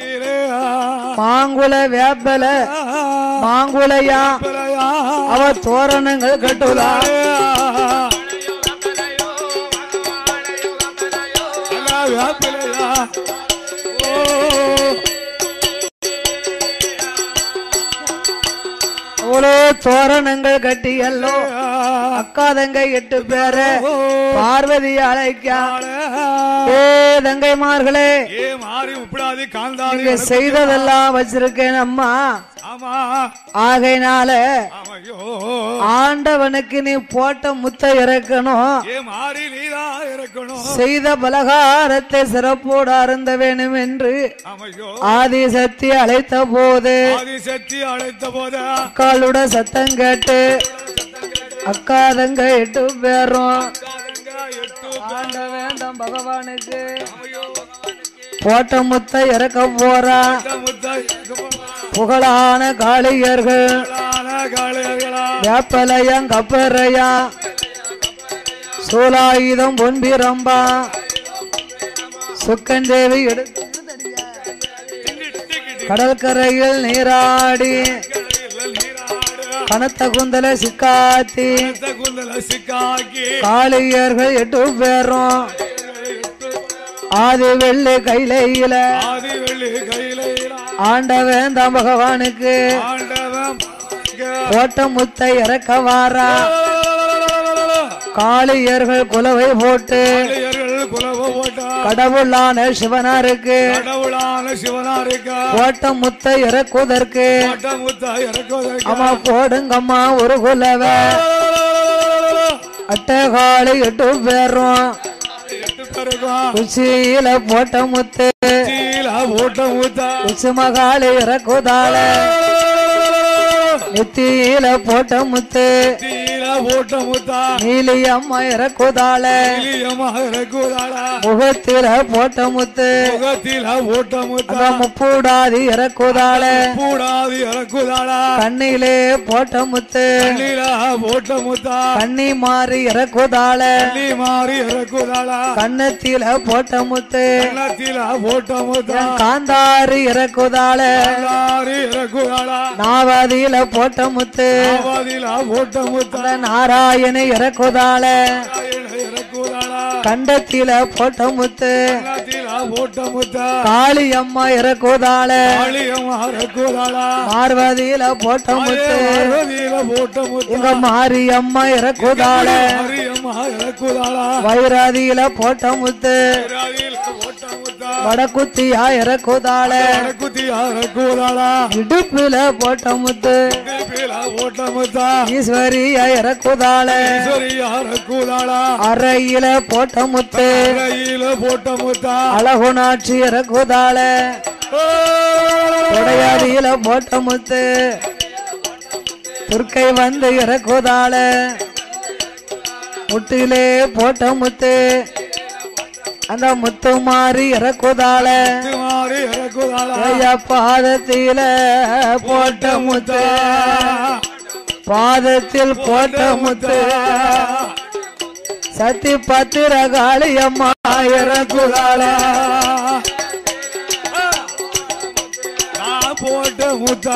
மாங்குள வேப்பல மாங்குளையா அவ தோரணங்கள் கட்டுதா அவ்வளோ தோரணங்கள் கட்டி எல்லோ அக்கா தங்கை எட்டு பேரு பார்வதி அழைக்கா ஏ தங்கைமார்களே ஏ மாறி உப்பிடாது காந்தாது நீங்க செய்ததெல்லாம் வச்சிருக்கேன் அம்மா ஆமா ஆகையினால ஆமையோ ஆண்டவனுக்கு நீ போட்ட முத்தை இறக்கணும் ஏ மாறி நீதான் இறக்கணும் செய்த பலகாரத்தை சிறப்போடு அருந்த வேணும் என்று ஆமையோ ஆதிசக்தி அழைத்த போது ஆதிசக்தி அழைத்த போத அக்காளோட சத்தம் கேட்டு அக்கா தங்க எட்டு பேரும் எட்டு ஆண்ட வேண்டாம் பகவானுக்கு போட்ட முத்தை இறக்க போறா முத்தான புகழான காளியர்கள் காளையர்களா வேப்பலையம் கப்பரையா சூலாயுதம் பொன்பிரம்பா சுக்கந்தேவி எடுத்து கடற்கரையில் நீராடி கனத்த குந்தல சிக்காத்தி குந்தல சிக்காக்கி காளியர்கள் எட்டு பேரும் ஆதி வெள்ளி கைலையில ஆதி வெள்ளி கையில ஆண்டவன் தான் பகவானுக்கு ஆண்டவன் பார்க்க. போட்ட முத்தை இறக்க வாரா காளியர்கள் குலவை போட்டு காளையர்கள் குலவு போட்டா கடவுளான சிவனாருக்கு கடவுளான சிவனாருக்கா போட்ட முத்தை இறக்குவதற்கு முத்தா இறக்குவதற்கு அம்மா போடுங்கம்மா ஒரு குலவ அட்டகாளி எட்டு பேரும் எட்டு பேருக்கும் குச்சியில போட்ட முத்து சீல போட்ட முத்தா குச்சி மகாளி இறக்குதால நெத்தியில போட்ட முத்து சீல போட்ட முத்தா நீலியம்மா இறக்குதாள இலியமாக இறக்குதாளா முகத்தில போட்ட முத்து முகத்தில போட்ட அந்த முத்தா முப்பூடாதி இறக்குதாள கூடாது இறக்குதாளா கண்ணிலே போட்ட முத்து கண்ணில போட்ட முத்தா கண்ணி மாறி இறக்குதாள கண்ணி மாறி இறக்குதாளா கண்ணத்தில போட்ட முத்து கண்ணத்தில போட்ட முத்தா காந்தாரி இறக்குதாள கண்ணாரி இறக்குதாளா நாவாதியில போட்ட முத்து ஆவாதில போட்ட முத்தா அந்த நாராயணி இறக்குதாள இறக்குதாளா கண்டத்தில போட்ட முத்து கண்ணத்தில போட்ட முத்தா காளியம்மா இறக்குதாள காளியம்மா இறக்குதாளா பார்வதியில போட்ட முத்து பார்வதியில போட்ட முத்தா எங்க மாரியம்மா இறக்குதாள மாரியம்மா இறக்குதாளா வைராதியில போட்ட முத்து ராதியில போட்ட முத்தா வடக்குத்தியா இறக்குதாள குத்தியா இறக்குதாளா இடுப்புல போட்ட முத்து திருப்பில போட்ட முத்தா ஈஸ்வரியா இறக்குதாள ஈஸ்வரியா இறக்குதாளா அறையில போட்ட முத்து கையில போட்ட முத்தா அழகுநாட்சி இறக்குதாள உடையாதியில போட்ட முத்து துர்க்கை வந்து இறக்குதாள முட்டிலே போட்ட முத்து அந்த முத்து மாறி இறக்குதாள மாறி இறக்குதாளா ஐயா பாதத்தில போட்ட முத்து பாதத்தில் போட்ட முத்து சத்தி பத்திர காளியம்மா இறக்குதாள நான் போட்ட முத்தா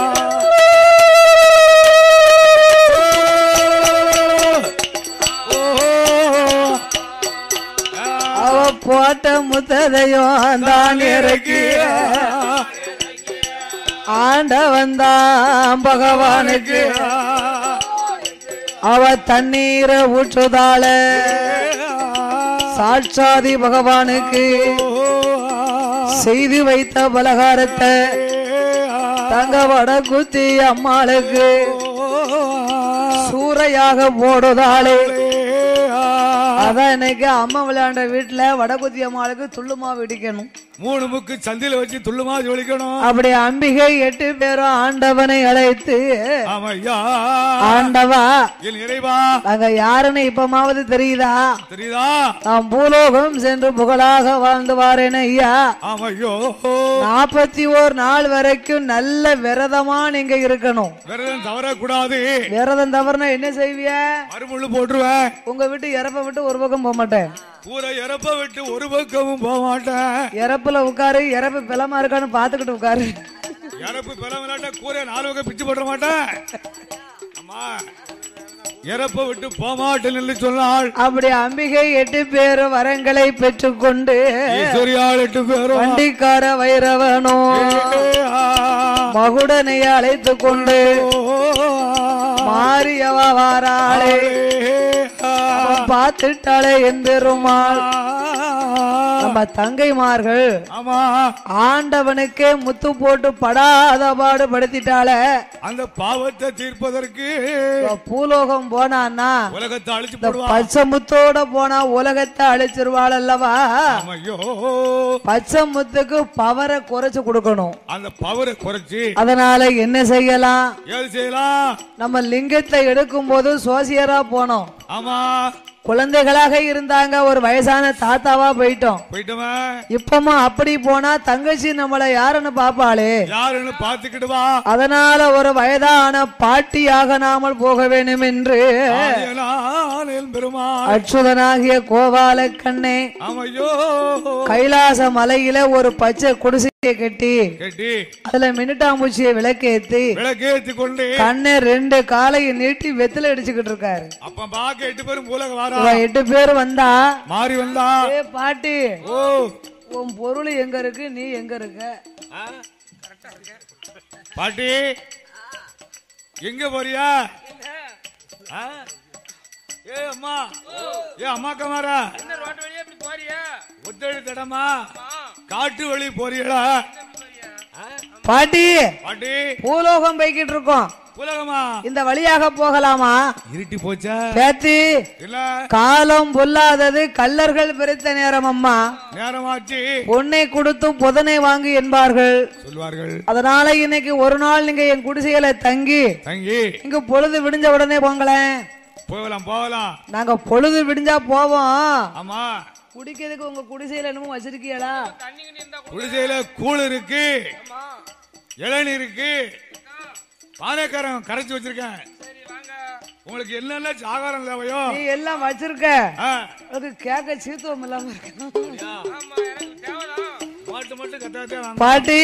அவ போட்ட முத்ததையும் தான் இறக்கி ஆண்டவன் தான் பகவானுக்கு அவ தண்ணீரை ஊற்றுதாள சாட்சாதி பகவானுக்கு செய்து வைத்த பலகாரத்தை தங்க வட குத்தி அம்மாளுக்கு சூறையாக போடுதாளே அதான் இன்னைக்கு அம்மா விளையாண்ட வீட்டுல வடகுத்தி அம்மாளுக்கு துள்ளுமா வெடிக்கணும் மூணு முக்கு சந்தில வச்சு துள்ளுமா ஜொலிக்கணும் அப்படி அம்பிகை எட்டு பேரும் ஆண்டவனை அழைத்து ஆமையா ஆண்டவா என் இறைவா நாங்க யாருன்னு இப்பமாவது தெரியுதா தெரியுதா நாம் பூலோகம் சென்று புகழாக வாழ்ந்து வாரேன் ஐயா ஆமையோ நாற்பத்தி ஓர் நாள் வரைக்கும் நல்ல விரதமா நீங்க இருக்கணும் விரதம் தவறக்கூடாது விரதம் தவறுனா என்ன செய்விய மறுமுள்ளு போட்டுருவேன் உங்க வீட்டு இறப்ப விட்டு ஒரு பக்கம் போக மாட்டேன் பூரை இறப்ப விட்டு ஒரு பக்கமும் போக மாட்டேன் இறப்புல உட்காரு இறப்பு பிளமா இருக்கான்னு பாத்துக்கிட்டு உட்காரு இறப்பு பெற விளையாட்ட கூரை நாலு பக்கம் பிச்சு போட மாட்டேன் அம்மா இறப்ப விட்டு போக மாட்டேன்னு சொன்னால் அப்படி அம்பிகை எட்டு பேரும் வரங்களை பெற்றுக்கொண்டு ஈஸ்வரியாள் எட்டு பேரும் வண்டிக்கார வைரவனோ மகுடனை அழைத்து கொண்டு மாரியவா வாராளே அவன் பார்த்துட்டாளே எம்பெருமாள் நம்ம தங்கைமார்கள் ஆமா ஆண்டவனுக்கே முத்து போட்டு படாத பாடு படுத்திட்டாளே அந்த பாவத்தை தீர்ப்பதற்கு இப்ப பூலோகம் போனான்னா உலகத்தை அழிச்சு இந்த போடுவா பச்சை முத்தோட போனா உலகத்தை அழிச்சிருவாள் அல்லவா ஐயோ பச்சை முத்துக்கு பவரை குறைச்சு கொடுக்கணும் அந்த பவரை குறைச்சு அதனால என்ன செய்யலாம் ஏது செய்யலாம் நம்ம லிங்கத்தை எடுக்கும் போது சோசியரா போனோம் ஆமா குழந்தைகளாக இருந்தாங்க ஒரு வயசான தாத்தாவா போயிட்டோம் போயிட்டவன் இப்பமா அப்படி போனா தங்கச்சி நம்மள யாருன்னு பாப்பாளே யாருன்னு பாத்துக்கிட்டு வா அதனால ஒரு வயதான பாட்டியாக நாமல் போக வேண்டும் என்று ஆதியனானேல் பெருமாள் அச்சுதனாகிய கோபால கண்ணே ஆமையோ கைலாச மலையில ஒரு பச்சை குடிசையை கட்டி கட்டி அதுல மின்னுட்டாம்பூச்சியை விளக்கேத்தி விளக்கேத்தி கொண்டு கண்ணை ரெண்டு காலையை நீட்டி வெத்தில அடிச்சுக்கிட்டு இருக்காரு அப்ப பாக்க எட்டு பேரும் பூலக வாரா இவன் எட்டு பேர் வந்தா மாறி வந்தா ஏ பாட்டி ஓ உன் பொருள் எங்க இருக்கு நீ எங்க இருக்க பாட்டி எங்க போறியா ஆ? ஏ அம்மா ஏ அம்மா கமாரா என்ன ரோட்டு வழியா இப்படி போறியா ஒத்தழி தடமா காட்டு வழி போறீங்களா பாட்டி பாட்டி பூலோகம் போய்கிட்டு இருக்கோம் உலகமா இந்த வழியாக போகலாமா இருட்டி போச்சா பேத்தி இல்ல காலம் பொல்லாதது கல்லர்கள் பிரித்த நேரம் அம்மா நேரமாச்சு பொன்னை கொடுத்து புதனை வாங்கு என்பார்கள் சொல்வார்கள் அதனால இன்னைக்கு ஒரு நாள் நீங்க என் குடிசையில தங்கி தங்கி இங்க பொழுது விடிஞ்ச உடனே போங்களேன் போகலாம் போகலாம் நாங்க பொழுது விடிஞ்சா போவோம் ஆமா குடிக்கிறதுக்கு உங்க குடிசையில என்னமோ வச்சிருக்கீங்களா குடிசையில கூழ் இருக்கு இளநீர் இருக்கு பானைக்காரன் கரைச்சு வச்சிருக்கேன் உங்களுக்கு என்னென்ன ஆகாரம் தேவையோ நீ எல்லாம் வச்சிருக்க ஆ, அதுக்கு கேட்க சீத்துவம் இல்லாம இருக்கு மாட்டு மட்டும் கத்தாத்தே வாங்க பாட்டி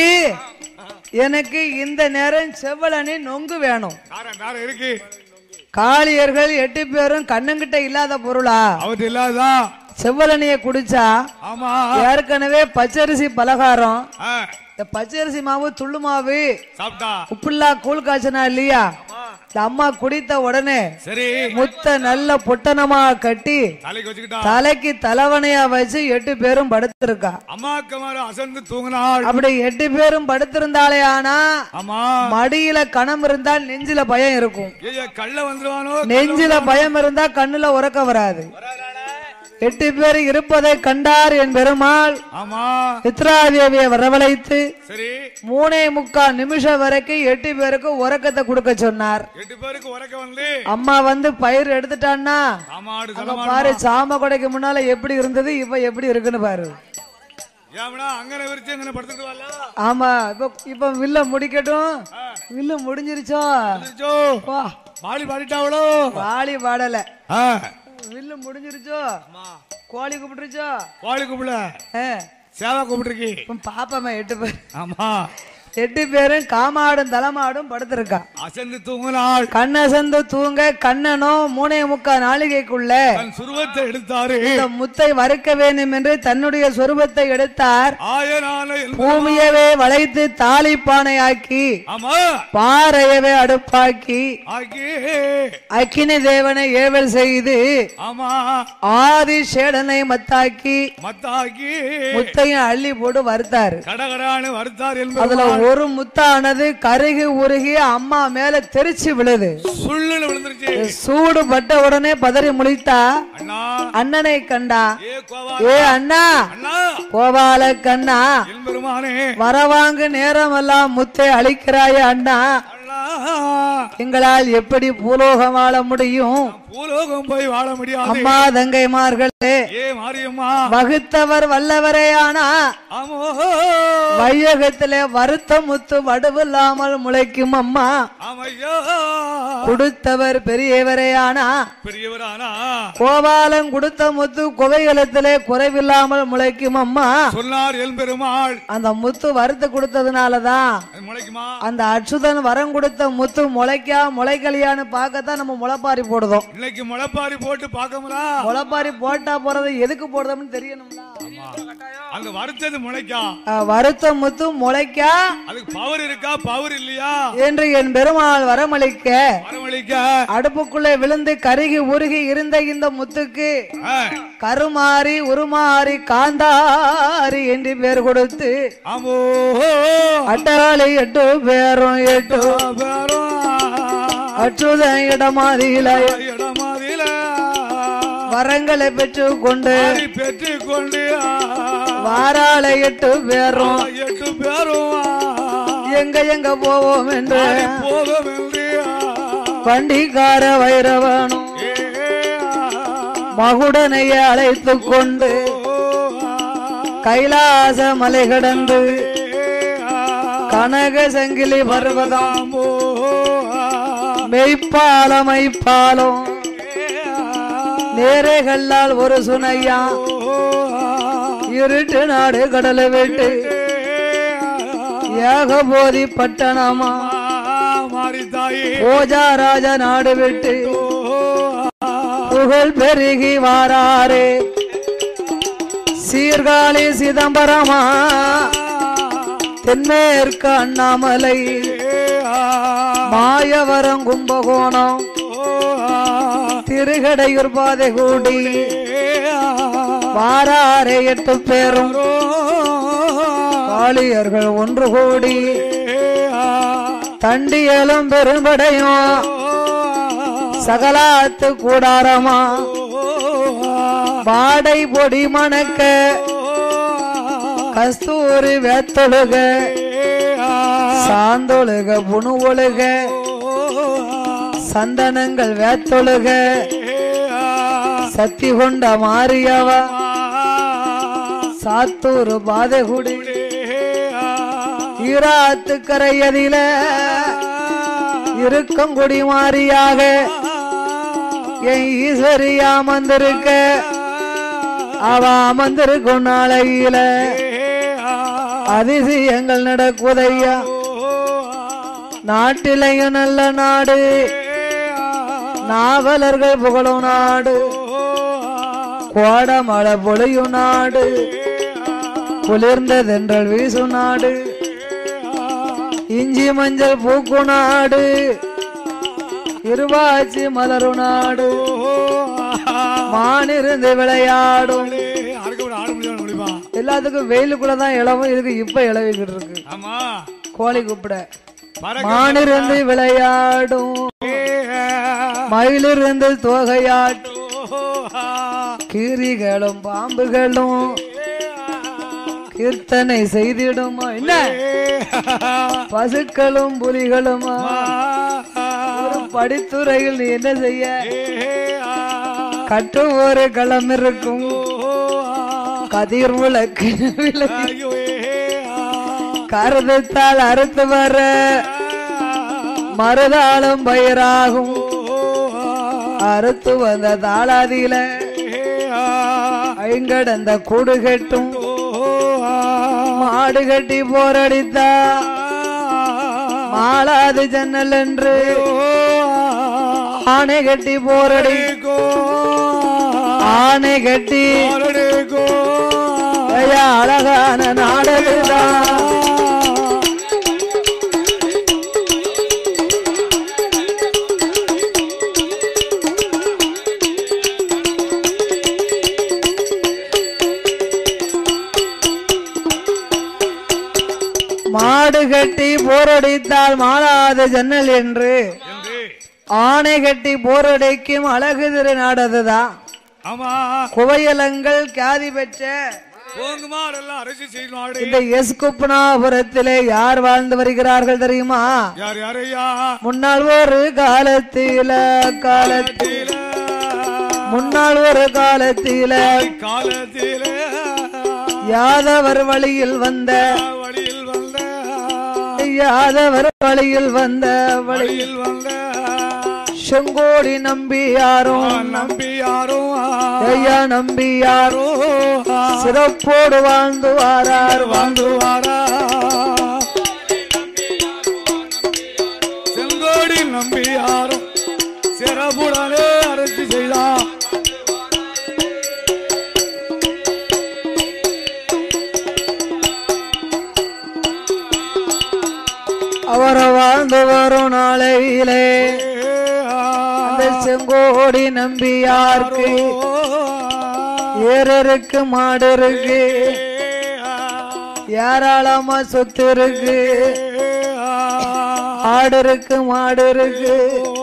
எனக்கு இந்த நேரம் செவ்வளனி நொங்கு வேணும் காரம் காரம் இருக்கு காளியர்கள் எட்டு பேரும் கண்ணுங்கிட்ட இல்லாத பொருளா அவத்து இல்லாதான் செவ்வளனிய குடிச்சா ஆமா ஏற்கனவே பச்சரிசி பலகாரம் ஆ, இந்த பச்சரிசி மாவு துள்ளு மாவு சாப்பிட்டா உப்புல்லா கூழ் காய்ச்சனா இல்லையா இந்த அம்மா குடித்த உடனே சரி முத்த நல்ல பொட்டனமா கட்டி தலைக்கு வச்சுக்கிட்டா தலைக்கு தலைவனையா வச்சு எட்டு பேரும் படுத்திருக்கா அம்மாக்கு மேல அசந்து தூங்கினாள் அப்படி எட்டு பேரும் படுத்திருந்தாலே ஆனா ஆமா மடியில கணம் இருந்தால் நெஞ்சில பயம் இருக்கும் ஐயா கள்ள வந்துருவானோ நெஞ்சில பயம் இருந்தா கண்ணுல உறக்க வராது எட்டு பேர் இருப்பதை கண்டார் என் பெருமாள் ஆமா சித்ராதேவியை வரவழைத்து சரி மூணே முக்கால் நிமிஷம் வரைக்கும் எட்டு பேருக்கு உறக்கத்தை கொடுக்க சொன்னார் எட்டு பேருக்கு உறக்க வந்து அம்மா வந்து பயிர் எடுத்துட்டான்னா சாமாடு அங்க தலைமாடு பாரு சாம கொடைக்கு முன்னால எப்படி இருந்தது இப்ப எப்படி இருக்குன்னு பாரு ஏமனா அங்கன விரிச்சு அங்கன படுத்துட்டு வரல ஆமா இப்ப இப்ப வில்ல முடிக்கட்டும் வில்லு முடிஞ்சிருச்சோ அச்சோ, வா பாடி பாடிட்டாவளோ வாளி பாடல ஆ, வில்லு முடிஞ்சிருச்சோ கோழி கூப்பிட்டுருச்சோ கோழி கூப்பிடல ஆ, சேவா கூப்பிட்டுருக்கி இப்ப பாப்பமா எட்டு பேர் ஆமா எட்டு பேரும் காமாடும் தலமாடும் படுத்திருக்கா அசந்து தூங்கினாள் கண்ணசந்து தூங்க கண்ணனும் மூணே முக்கா நாளிகைக்குள்ள தன் சுருவத்தை எடுத்தாரு இந்த முத்தை வறுக்க வேண்டும் என்று தன்னுடைய சொரூபத்தை எடுத்தார் ஆயனான என் பூமியவே வளைத்து தாலிப்பானை ஆக்கி ஆமா பாறையவே அடுப்பாக்கி ஆக்கி அக்கினி தேவனை ஏவல் செய்து ஆமா ஆதி சேடனை மத்தாக்கி மத்தாக்கி முத்தையும் அள்ளி போட்டு வறுத்தாரு கடகடான்னு வருத்தார் அதுல என்பது ஒரு முத்தானது கருகி உருகி அம்மா மேல தெரிச்சு விழுது சுள்ளுன்னு விழுந்துருச்சு சூடு பட்ட உடனே பதறி முழித்தா அண்ணா அண்ணனை கண்டா ஏ கோவா ஏ அண்ணா அண்ணா கோபால கண்ணா என் பெருமானே வரவாங்கு நேரமெல்லாம் முத்தை அழிக்கிறாய அண்ணா அண்ணா எங்களால் எப்படி பூலோகம் வாழ முடியும் பூலோகம் போய் வாழ முடியாது அம்மா தங்கைமார்களே ஏ மாரியம்மா வகுத்தவர் வல்லவரே ஆனா ஆமோ வையகத்திலே வருத்த முத்து வடுவில்லாமல் முளைக்கும் அம்மா ஆமையா கொடுத்தவர் பெரியவரே ஆனா பெரியவரானா கோபாலம் கொடுத்த முத்து குவைகளத்திலே குறைவில்லாமல் முளைக்கும் அம்மா சொன்னார் என் பெருமாள் அந்த முத்து வறுத்து கொடுத்ததுனாலதான் அது முளைக்குமா அந்த அச்சுதன் வரம் கொடுத்த முத்து முளைக்கா முளைக்கலையான்னு பார்க்கத்தான் நம்ம முளைப்பாரி போடுதோம் இன்னைக்கு முளைப்பாரி போட்டு பார்க்கமுடா முளைப்பாரி போட்டா போறது எதுக்கு போடுறோம்னு தெரியணும்ல அங்க வறுத்தது முளைக்கா அஹ், வறுத்த முத்து முளைக்கா அதுக்கு பவர் இருக்கா பவர் இல்லையா என்று என் பெருமாள் வரமளிக்க வரமளிக்க அடுப்புக்குள்ளே விழுந்து கருகி உருகி இருந்த இந்த முத்துக்கு ஆ, கருமாறி உருமாறி காந்தாரி என்று பேர் கொடுத்து ஆமோ அட்டாளி எட்டு பேரும் எட்டு அச்சுதன் இடமாதியில இடமாதில வரங்களை பெற்று கொண்டு பெற்று கொண்டு வாராள எட்டு பேரும் எட்டு பேரும் எங்க எங்க போவோம் என்று போகும் என்று வண்டிக்கார வைரவனும் மகுடனைய அழைத்து கொண்டு கைலாச மலை கடந்து கனக சங்கிலி பர்வதம் மெய்ப்பாலம் மைப்பாலம் நேரைகளால் ஒரு சுனையா இருட்டு நாடு கடலை விட்டு ஏகபோதி பட்டணமா மாறி தாயே ஓஜா ராஜா நாடு விட்டு புகழ் பெருகி வாராரே சீர்காழி சிதம்பரமா தென்மேற்கு அண்ணாமலை மாயவரம் கும்பகோணம் திருகடையூர் பாதை கூடி வாராரே எட்டு பேரும் காளியர்கள் ஒன்று கூடி தண்டியலும் பெரும்படையும் சகலாத்து கூடாரமா வாடை பொடி மணக்க கஸ்தூரி வேத்தொழுக சாந்தொழுக புணு ஒழுக சந்தனங்கள் வேத்தொழுக சக்தி கொண்ட மாரியவா சாத்தூர் பாதகுடி ஈராத்து கரையதில இருக்கும் குடி மாறியாக என் ஈஸ்வரி அமர்ந்திருக்க அவ அமர்ந்திருக்கும் நாளையில அதிசயங்கள் நடக்குதையா நாட்டிலையும் நல்ல நாடு நாவலர்கள் புகழும் நாடு கோடமழை பொழியும் நாடு குளிர்ந்ததென்றல் வீசும் நாடு இஞ்சி மஞ்சள் பூக்கு நாடு இருவாச்சி மலரும் நாடு மானிருந்து விளையாடும் ஆட முடியுமா எல்லாத்துக்கும் வெயிலுக்குள்ளதான் இளவும் இதுக்கு இப்ப இளவிக்கிட்டு இருக்கு ஆமா கோழி கூப்பிட பறக்க மானிருந்து விளையாடும் மயிலிருந்து தோகையாட்டும் கீரிகளும் பாம்புகளும் கீர்த்தனை செய்திடுமா என்ன பசுக்களும் புலிகளுமா ஒரு படித்துறையில் நீ என்ன செய்ய கட்டும் ஒரு களம் இருக்கும் கதிர் விளக்கு விளக்கு கருதத்தால் அறுத்து வர மறுதாளும் பயிராகும் அறுத்து வந்த தாளாதியில ஐங்கடந்த கூடு கட்டும் மாடு கட்டி போரடித்தா மாளாது ஜன்னல் என்று ஆணை கட்டி போரடி ஆணை கட்டி ஐயா, அழகான நாடகதான் மாடு கட்டி போரடித்தால் மாளாத ஜன்னல் என்று ஆணை கட்டி போரடிக்கும் அழகு திரு நாடதுதான் ஆமா குவையலங்கள் காதி பெற்ற போங்குமாரெல்லாம் அரசு செய்யணும் இந்த எஸ் குப்பனாபுரத்திலே யார் வாழ்ந்து வருகிறார்கள் தெரியுமா யார் யாரையா முன்னாள் ஒரு காலத்தில காலத்தில் முன்னாள் ஒரு காலத்தில காலத்தில யாதவர் வழியில் வந்த வழியில் வந்த யாதவர் வழியில் வந்த வழி வழியில் வந்த செங்கோடி நம்பி யாரும் நம்பி யாரும் ஐயா நம்பி யாரும் சிறப்போடு வாழ்ந்து வாரார் வாழ்ந்து வாரா செங்கோடி நம்பி யாரும் சிறப்புடனே அரசு செய்தா அவர் வாழ்ந்து வரும் நாளையிலே அந்த செங்கோடி நம்பி யாருக்கு ஏறருக்கு மாடு இருக்கு ஏராளமா சொத்து இருக்கு ஆடு இருக்கு மாடு இருக்கு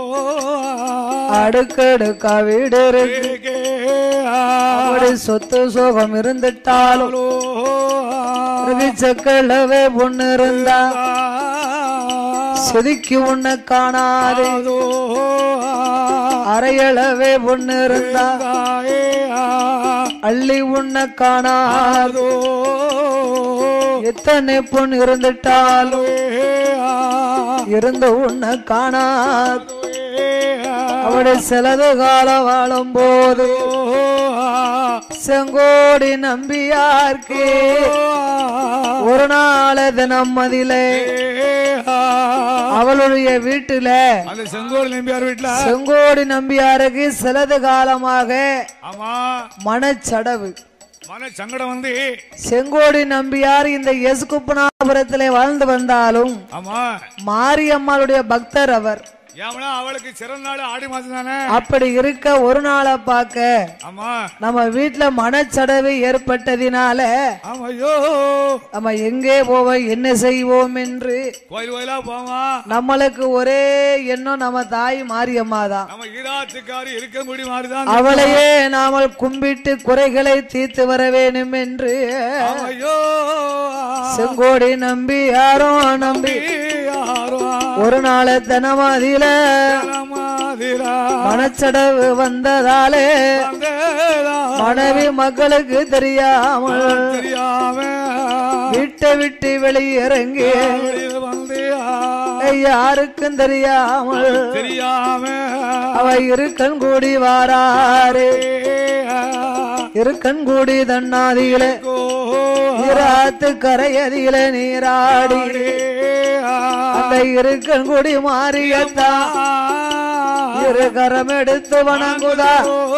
அடுக்கடுக்கா வீடு இருக்கு அப்படி சொத்து சோகம் இருந்துட்டாலும் செக்கலவே பொண்ணு இருந்தா செதுக்கி உன்னை காணாதே அரையளவே பொண்ணு இருந்தா அள்ளி உன்னை காணாதோ எத்தனை பொண்ணு இருந்துட்டாலும் இருந்த உன்னை காணாது அவட சிலது காலம் வாழும் போது செங்கோடி நம்பியார்க்கு ஒரு நாள் தினம் மதிலே அவளுடைய வீட்டுல அந்த செங்கோல் நம்பியார் வீட்டுல செங்கோடி நம்பியாருக்கு சிலது காலமாக ஆமா மனச்சடவு மன சங்கடம் வந்து செங்கோடி நம்பியார் இந்த எஸ்குப்பனாபுரத்திலே வாழ்ந்து வந்தாலும் ஆமா மாரியம்மாளுடைய பக்தர் அவர் ஏமனா அவளுக்கு சிறந்த நாள் ஆடி மாசம் தானே அப்படி இருக்க ஒரு நாளை பார்க்க ஆமா நம்ம வீட்டுல மனச்சடவு ஏற்பட்டதினால ஆமா ஐயோ நம்ம எங்கே போவோம் என்ன செய்வோம் என்று கோயில் கோயிலா போவா நம்மளுக்கு ஒரே எண்ணம் நம்ம தாய் மாரியம்மா தான் நம்ம ஈராத்துக்காரி இருக்க முடி மாதிரிதான் அவளையே நாமல் கும்பிட்டு குறைகளை தீர்த்து வர வேண்டும் என்று ஆமா, ஐயோ செங்கோடி நம்பி யாரோ நம்பி யாரோ ஒரு நாள் தினமதியில ஆமா தீரா மனச்சடவு வந்ததாலே வந்தேதா மனைவி மக்களுக்கு தெரியாமல் தெரியாம வீட்டை விட்டு வெளியிறங்கி வெளியில வந்தியா யாருக்கும் தெரியாமல் தெரியாம அவ இருக்கன் கூடி வாராரு இருக்கன் கூடி தன்னாதிகளே இராத்து கரையதிகளே நீராடி அந்த இருக்கன் கூடி மாறியத்தா இரு கரம் எடுத்து வணங்குதா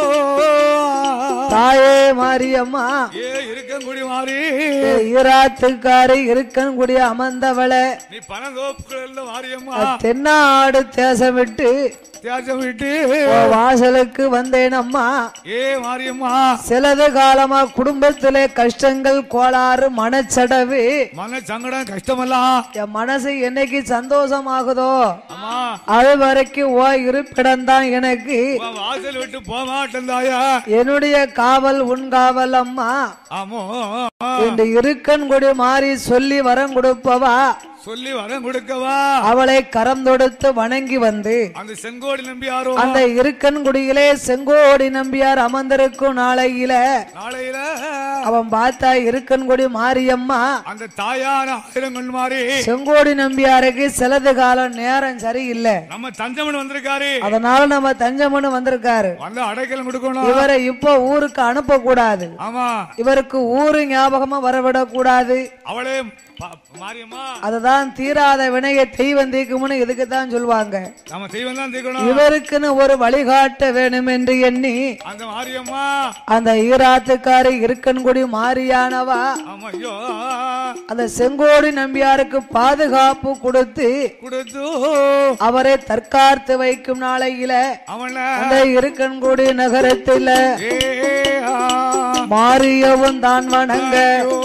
தாயே மாரியம்மா ஏ இருக்கங்குடி மாறி ஈராத்துக்காரி இருக்கன் கூடி அமர்ந்தவளை நீ பணந்தோப்புகள் மாரியம்மா தென்னாடு தேசம் விட்டு தியாசம் விட்டு உன் வாசலுக்கு வந்தேன் அம்மா ஏ மாரியம்மா சிலது காலமா குடும்பத்திலே கஷ்டங்கள் கோளாறு மனச்சடவு மன சங்கடம் கஷ்டமெல்லாம் என் மனசு என்னைக்கு சந்தோஷமாகுதோ அம்மா அது வரைக்கும் ஓ இருப்பிடம் தான் எனக்கு உன் வாசல் விட்டு போக மாட்டேன் தாயா என்னுடைய காவல் உன் காவல் அம்மா ஆமோ இந்த இருக்கன் கொடி மாறி சொல்லி வரம் கொடுப்பவா சொல்லி வரம் கொடுக்கவா அவளை கரம் தொடுத்து வணங்கி வந்து அந்த செங்கோடி நம்பி யாரோ அந்த இருக்கன் குடியிலே செங்கோடி நம்பியார் அமர்ந்திருக்கும் நாளையில நாளையில அவன் பார்த்தா இருக்கன் கொடி மாரியம்மா அந்த தாயான ஆயிரம் கண் மாறி செங்கோடி நம்பியாருக்கு சிலது காலம் நேரம் சரியில்லை நம்ம தஞ்சமன் வந்திருக்காரு அதனால நம்ம தஞ்சமனு வந்திருக்காரு வந்து அடைக்கலம் கொடுக்கணும் இவரை இப்போ ஊருக்கு அனுப்ப கூடாது ஆமா இவருக்கு ஊரு ஞாபகமா வரவிடக் கூடாது அவளே பா- மாரியம்மா அதுதான் தீராத வினையை தெய்வம் தீக்கும்னு இதுக்கு தான் சொல்லுவாங்க நம்ம தெய்வம் தான் தீக்கணும் இவருக்குன்னு ஒரு வழிகாட்ட வேணும் என்று எண்ணி அந்த மாரியம்மா அந்த ஈராத்துக்காரி இருக்கன்குடி மாரியானவா ஆமா ஐயோ அந்த செங்கோடி நம்பியாருக்கு பாதுகாப்பு கொடுத்து கொடுத்து அவரை தற்காத்து வைக்கும் நாளையில அவன அந்த இருக்கன்குடி நகரத்தில் ஏ ஆ, மாரியவும் தான் வணங்க ஐயோ,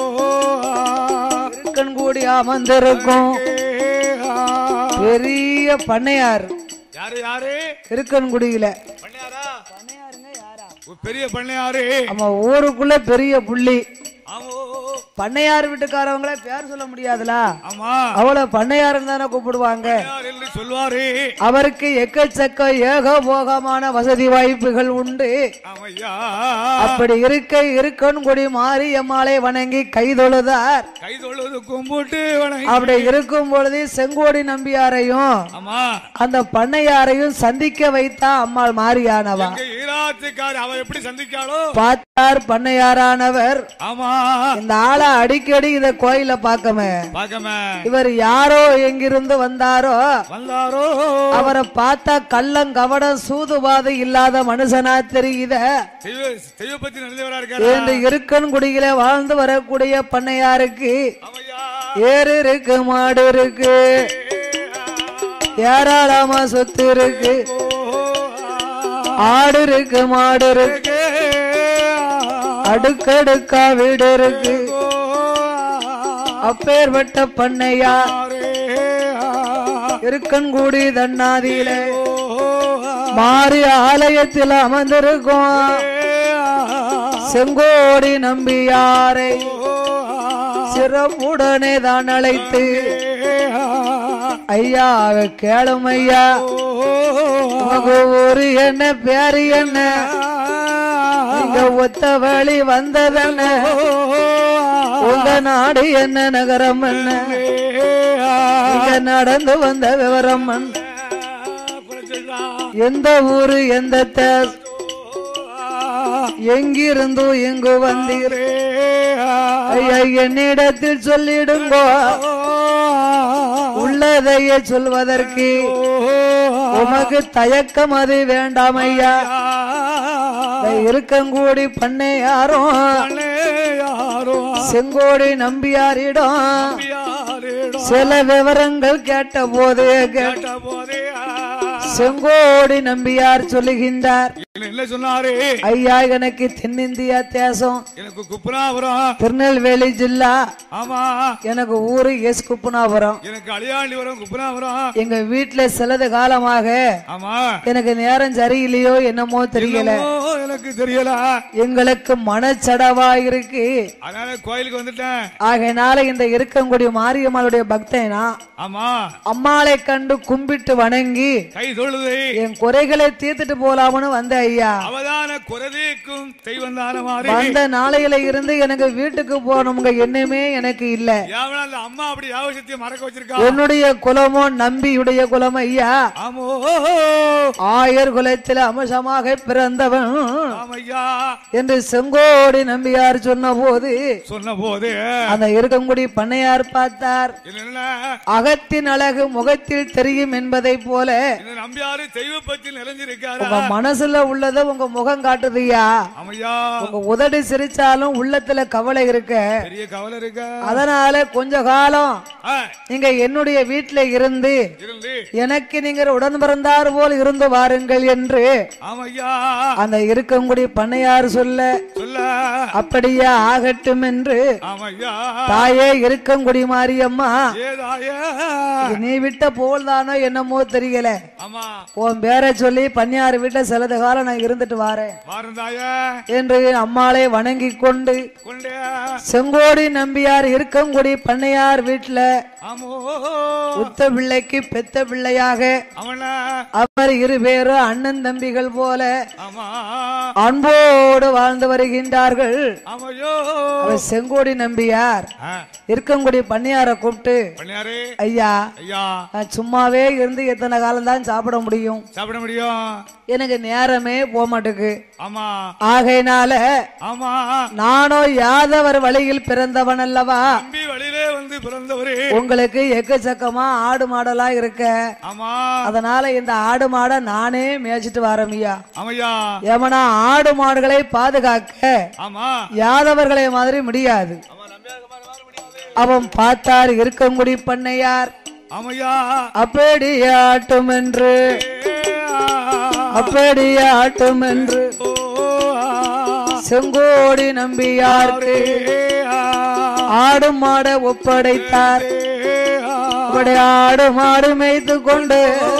இருக்கன்குடி அமர்ந்திருக்கும் ஏ ஆ. பெரிய பண்ணையார் யாரு யாரு இருக்கன்குடியில பண்ணையாரா ஒரு பெரிய பண்ணையாரு நம்ம ஊருக்குள்ள பெரிய புள்ளி ஆமோ பண்ணையார் வீட்டுக்காரவங்கள பேர் சொல்ல முடியாதுல ஆமா அவளை பண்ணையாருன்னு தானே கூப்பிடுவாங்க பண்ணையார் என்று சொல்வாரு அவருக்கு எக்கச்சக்க ஏகபோகமான வசதி வாய்ப்புகள் உண்டு ஆமையா அப்படி இருக்க இருக்கன் கொடி மாறி எம்மாளை வணங்கி கை தொழுதார் கை தொழுது கும்பிட்டு வணங்கி அப்படி இருக்கும் பொழுது செங்கோடி நம்பியாரையும் ஆமா அந்த பண்ணையாரையும் சந்திக்க வைத்தா அம்மாள் மாரியானவா எங்க ஈராத்துக்கார் அவ எப்படி சந்திக்காளோ பார்த்தார் பண்ணையாரானவர் ஆமா இந்த ஆளை அடிக்கடி இத கோயில பார்க்கமே பாக்கம இவர் யாரோ எங்கிருந்து வந்தாரோ வந்தாரோ அவரை பார்த்தா கள்ளம் கவடம் சூதுபாது இல்லாத மனுஷனா தெரியுத தெய்வ தெய்வ பத்தி நடந்தவரா இருக்காரு என்று இருக்கன் குடியில வாழ்ந்து வரக்கூடிய பண்ணையாருக்கு ஆமையா ஏறு இருக்கு மாடு இருக்கு ஏராளமா சொத்து இருக்கு ஆடு இருக்கு மாடு இருக்கு அடுக்கடுக்கா வீடு இருக்கு அப்பேற்பட்ட பண்ணையா இருக்கன்குடி தன்னாதியிலே மாறி ஆலயத்தில் அமர்ந்திருக்கும் செங்கோடி நம்பியாரை சிறப்புடனே தான் அழைத்து ஐயா கேளும் ஐயா உங்க ஊரு என்ன பேரு என்ன இங்க ஒத்த வழி வந்ததென்ன உங்க நாடு என்ன நகரம் என்ன இங்க நடந்து வந்த விவரம் என்ன? எந்த ஊரு எந்த தேசம் எங்கிருந்தோ எங்கு வந்தீர் ஐயா என்னிடத்தில் சொல்லிடுங்கோ உள்ளதையே சொல்வதற்கு உமக்கு தயக்கம் அது வேண்டாம் ஐயா இருக்கங்கூடி பண்ணை யாரும் செங்கோடி நம்பியாரிடம் சில விவரங்கள் கேட்ட போது கேட்ட செங்கோடி நம்பியார் சொல்லுகின்றார் என்ன சொன்னாரு ஐயா எனக்கு தென்னிந்தியா தேசம் எனக்கு குப்புனாபுரம் திருநெல்வேலி ஜில்லா ஆமா எனக்கு ஊரு எஸ் குப்புனாபுரம் எனக்கு அழியாண்டிபுரம் குப்புனாபுரம் எங்க வீட்டுல சிலது காலமாக ஆமா எனக்கு நேரம் சரியில்லையோ என்னமோ தெரியல என்னமோ எனக்கு தெரியல எங்களுக்கு மனச்சடவா இருக்கு அதனால கோயிலுக்கு வந்துட்டேன் ஆகையினால இந்த இருக்கங்குடி மாரியம்மாளுடைய பக்தனா ஆமா அம்மாளை கண்டு கும்பிட்டு வணங்கி கை தொழுது என் குறைகளை தீர்த்துட்டு போலாம்னு வந்த ஐயா அவதான குரதேக்கும் தெய்வம் தான மாதிரி வந்த நாளையில இருந்து எனக்கு வீட்டுக்கு போகணுங்க எண்ணமே எனக்கு இல்ல யாவன அந்த அம்மா அப்படி யாவசத்தையும் மறக்க வச்சிருக்கா என்னுடைய குலமோ நம்பியுடைய குலம் ஐயா ஆமோ ஆயர் குலத்தில் அம்சமாக பிறந்தவன் ஆமையா என்று செங்கோடி நம்பியார் சொன்ன போது சொன்ன போது அந்த இருக்கங்குடி பண்ணையார் பார்த்தார் என்ன அகத்தின் அழகு முகத்தில் தெரியும் என்பதை போல இந்த நம்பியாரு தெய்வ பத்தி நிறைஞ்சிருக்காரா உங்க மனசுல உள்ளத உங்க முகம் காட்டுதுயா ஆமையா உங்க உதடு சிரிச்சாலும் உள்ளத்துல கவலை இருக்க பெரிய கவலை இருக்கா அதனால கொஞ்ச காலம் ஆ, நீங்க என்னுடைய வீட்டுல இருந்து இருந்து எனக்கு நீங்கள் உடன் பிறந்தார் போல் இருந்து வாருங்கள் என்று ஆமையா அந்த இருக்கங்குடி பண்ணையார் சொல்ல சொல்ல அப்படியே ஆகட்டும் என்று ஆமையா தாயே இருக்கங்குடி மாரியம்மா ஏதாய இது நீ விட்ட போல் தானோ என்னமோ தெரியல ஆமா உன் பேரை சொல்லி பன்னியார் வீட்டுல சிலது காலம் நான் இருந்துட்டு வாரேன் வாரந்தாய என்று அம்மாளை வணங்கி கொண்டு கொண்டே செங்கோடி நம்பியார் இருக்கங்குடி பண்ணையார் வீட்டுல ஆமோ உத்த பிள்ளைக்கு பெத்த பிள்ளையாக அவன அவர் இரு பேரும் அண்ணன் தம்பிகள் போல ஆமா அன்போடு வாழ்ந்து வருகின்றார்கள் ஆமையோ அவர் செங்கோடி நம்பியார் ஆ, இருக்கங்குடி பண்ணையாரை கூப்பிட்டு பண்ணியாரு ஐயா ஐயா நான் சும்மாவே இருந்து எத்தனை காலம் தான் சாப்பிட முடியும் சாப்பிட முடியும் எனக்கு நேரமே போக மாட்டுக்கு ஆமா ஆகையினால ஆமா நானோ யாதவர் வழியில் பிறந்தவன் அல்லவா தம்பி வழியிலே வந்து பிறந்தவரு உங்களுக்கு எக்கச்சக்கமா ஆடு மாடலா இருக்க ஆமா அதனால இந்த ஆடு மாடை நானே மேய்ச்சிட்டு வரமியா ஆமையா ஏமனா ஆடு மாடுகளை பாதுகாக்க ஆமா யாதவர்களை மாதிரி முடியாது அவன் பார்த்தார் இருக்கங்குடி பண்ணையார் ஆமையா அப்படியாட்டும் என்று அப்படியாட்டும் என்று ஓ, ஆ, செங்கோடி நம்பியார்க்கு ஆ, ஆடு மாட ஒப்படைத்தார் ஆ, அப்படி ஆடு மாடு மேய்த்து கொண்டு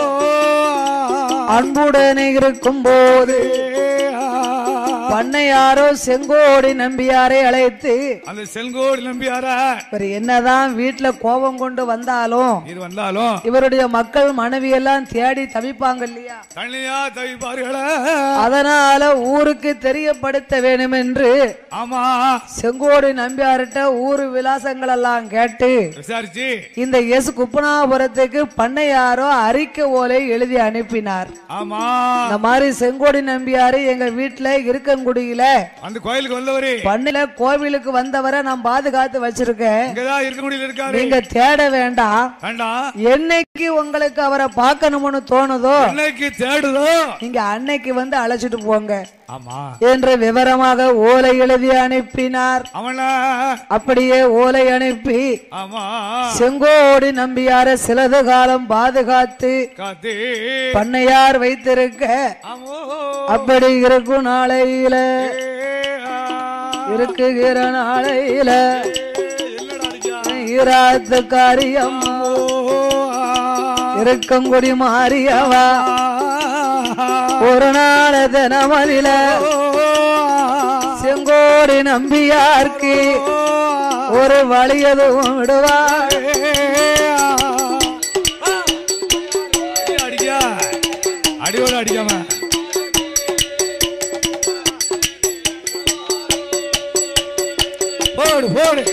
அன்புடனே இருக்கும் போது பண்ணையாரோ செங்கோடி நம்பியாரை அழைத்து அந்த செல்கோடு நம்பியாரா இவர் என்னதான் வீட்டுல கோபம் கொண்டு வந்தாலும் இது வந்தாலும் இவருடைய மக்கள் மனைவி எல்லாம் தேடி தவிப்பாங்க இல்லையா தனியா தவிப்பார்கள அதனால ஊருக்கு தெரியப்படுத்த வேண்டும் என்று ஆமா செங்கோடி நம்பியார்கிட்ட ஊரு விலாசங்கள் எல்லாம் கேட்டு விசாரிச்சு இந்த எஸ் குப்பனாபுரத்துக்கு பண்ணையாரோ அறிக்கை ஓலை எழுதி அனுப்பினார் ஆமா இந்த மாதிரி செங்கோடி நம்பியாரு எங்க வீட்டுல இருக்கங்குடியில அந்த கோயிலுக்கு வந்தவரு பண்ணையில கோவிலுக்கு வந்தவரை நான் பாதுகாத்து வச்சிருக்கேன் இங்கதான் இருக்க முடியல இருக்காரு நீங்க தேட வேண்டாம் வேண்டாம் என்னைக்கு உங்களுக்கு அவரை பார்க்கணும்னு தோணுதோ என்னைக்கு தேடுதோ நீங்க அன்னைக்கு வந்து அழைச்சிட்டு போங்க ஆமா என்று விவரமாக ஓலை எழுதி அனுப்பினார் அவன அப்படியே ஓலை அனுப்பி ஆமா செங்கோடி நம்பியார சிலது காலம் பாதுகாத்து காத்து பண்ணையார் வைத்திருக்க ஆமோ அப்படி இருக்கும் நாளையில ஏ, ஆ. இருக்குகிற நாளையில என்னடா அடிக்கா? ஈராத்து காரியம் ஓ, ஆ. இருக்கங்குடி மாறியவா ஆ. ஒரு நாள் தினமதில ஓ, ஆ. செங்கோடி நம்பியார்க்கு ஓ, ஆ. ஒரு வழி எதுவும் விடுவார் அடிக்கா அடியோட அடிக்காம போடு போடு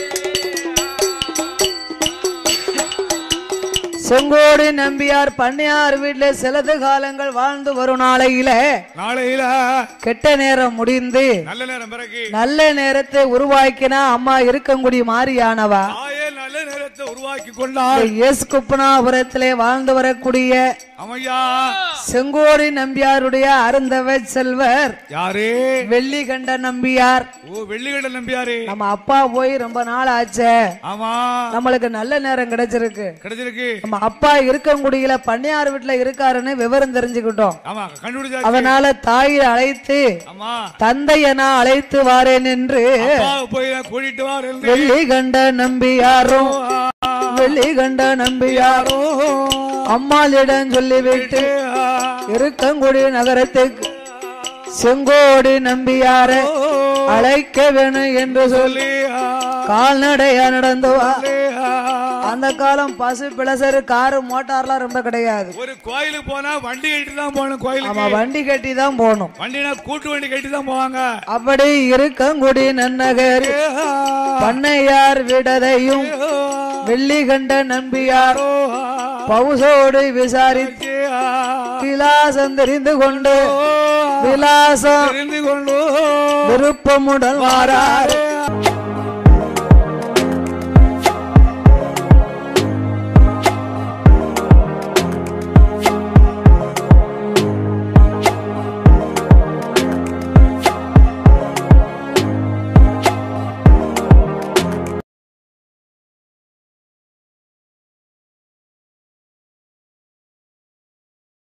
செங்கோடி நம்பியார் பண்ணையார் வீட்டுல சிலது காலங்கள் வாழ்ந்து வரும் நாளையில நாளையில கெட்ட நேரம் முடிந்து நல்ல நேரம் பிறகு நல்ல நேரத்தை உருவாக்கினா அம்மா இருக்கங்குடி மாறியானவா தாயே நல்ல நேரத்தை உலகத்தை உருவாக்கி கொண்டார் எஸ் குப்பனாபுரத்திலே வாழ்ந்து வரக்கூடிய அமையா செங்கோடி நம்பியாருடைய அருந்தவ செல்வர் யாரு வெள்ளிகண்ட நம்பியார் ஓ வெள்ளிகண்ட நம்பியாரு நம்ம அப்பா போய் ரொம்ப நாள் ஆச்சே ஆமா நம்மளுக்கு நல்ல நேரம் கிடைச்சிருக்கு கிடைச்சிருக்கு நம்ம அப்பா இருக்கங்குடியில பண்ணையார் வீட்டுல இருக்காருன்னு விவரம் தெரிஞ்சுக்கிட்டோம் ஆமா கண்டுபிடிச்சா அதனால தாயை அழைத்து ஆமா தந்தையை நான் அழைத்து வாரேன் என்று அப்பாவை போய் நான் கூட்டிட்டு வார் என்று வெள்ளிகண்ட நம்பியாரும் வெள்ளிகண்ட நம்பியாரும் அம்மாளிடம் சொல்லிவிட்டு இருக்கங்குடி நகரத்துக்கு செங்கோடி நம்பியார அழைக்க வேணும் என்று சொல்லி கால்நடையா நடந்து வா அந்த காலம் பசு பிளசரு காரு மோட்டார்லாம் ரொம்ப கிடையாது ஒரு கோயிலுக்கு போனா வண்டி கட்டி தான் போகணும் ஆமா கோயிலுக்கு வண்டி கட்டி தான் போகணும் வண்டினா கூட்டு வண்டி கட்டி தான் போவாங்க அப்படி இருக்கங்குடி நன்னகர் பண்ணையார் விடதையும் வெள்ளிகண்ட நம்பியார் பவுசோடு விசாரித்து விலாசம் தெரிந்து கொண்டு விலாசம் தெரிந்து கொண்டு விருப்பமுடன் வாரார்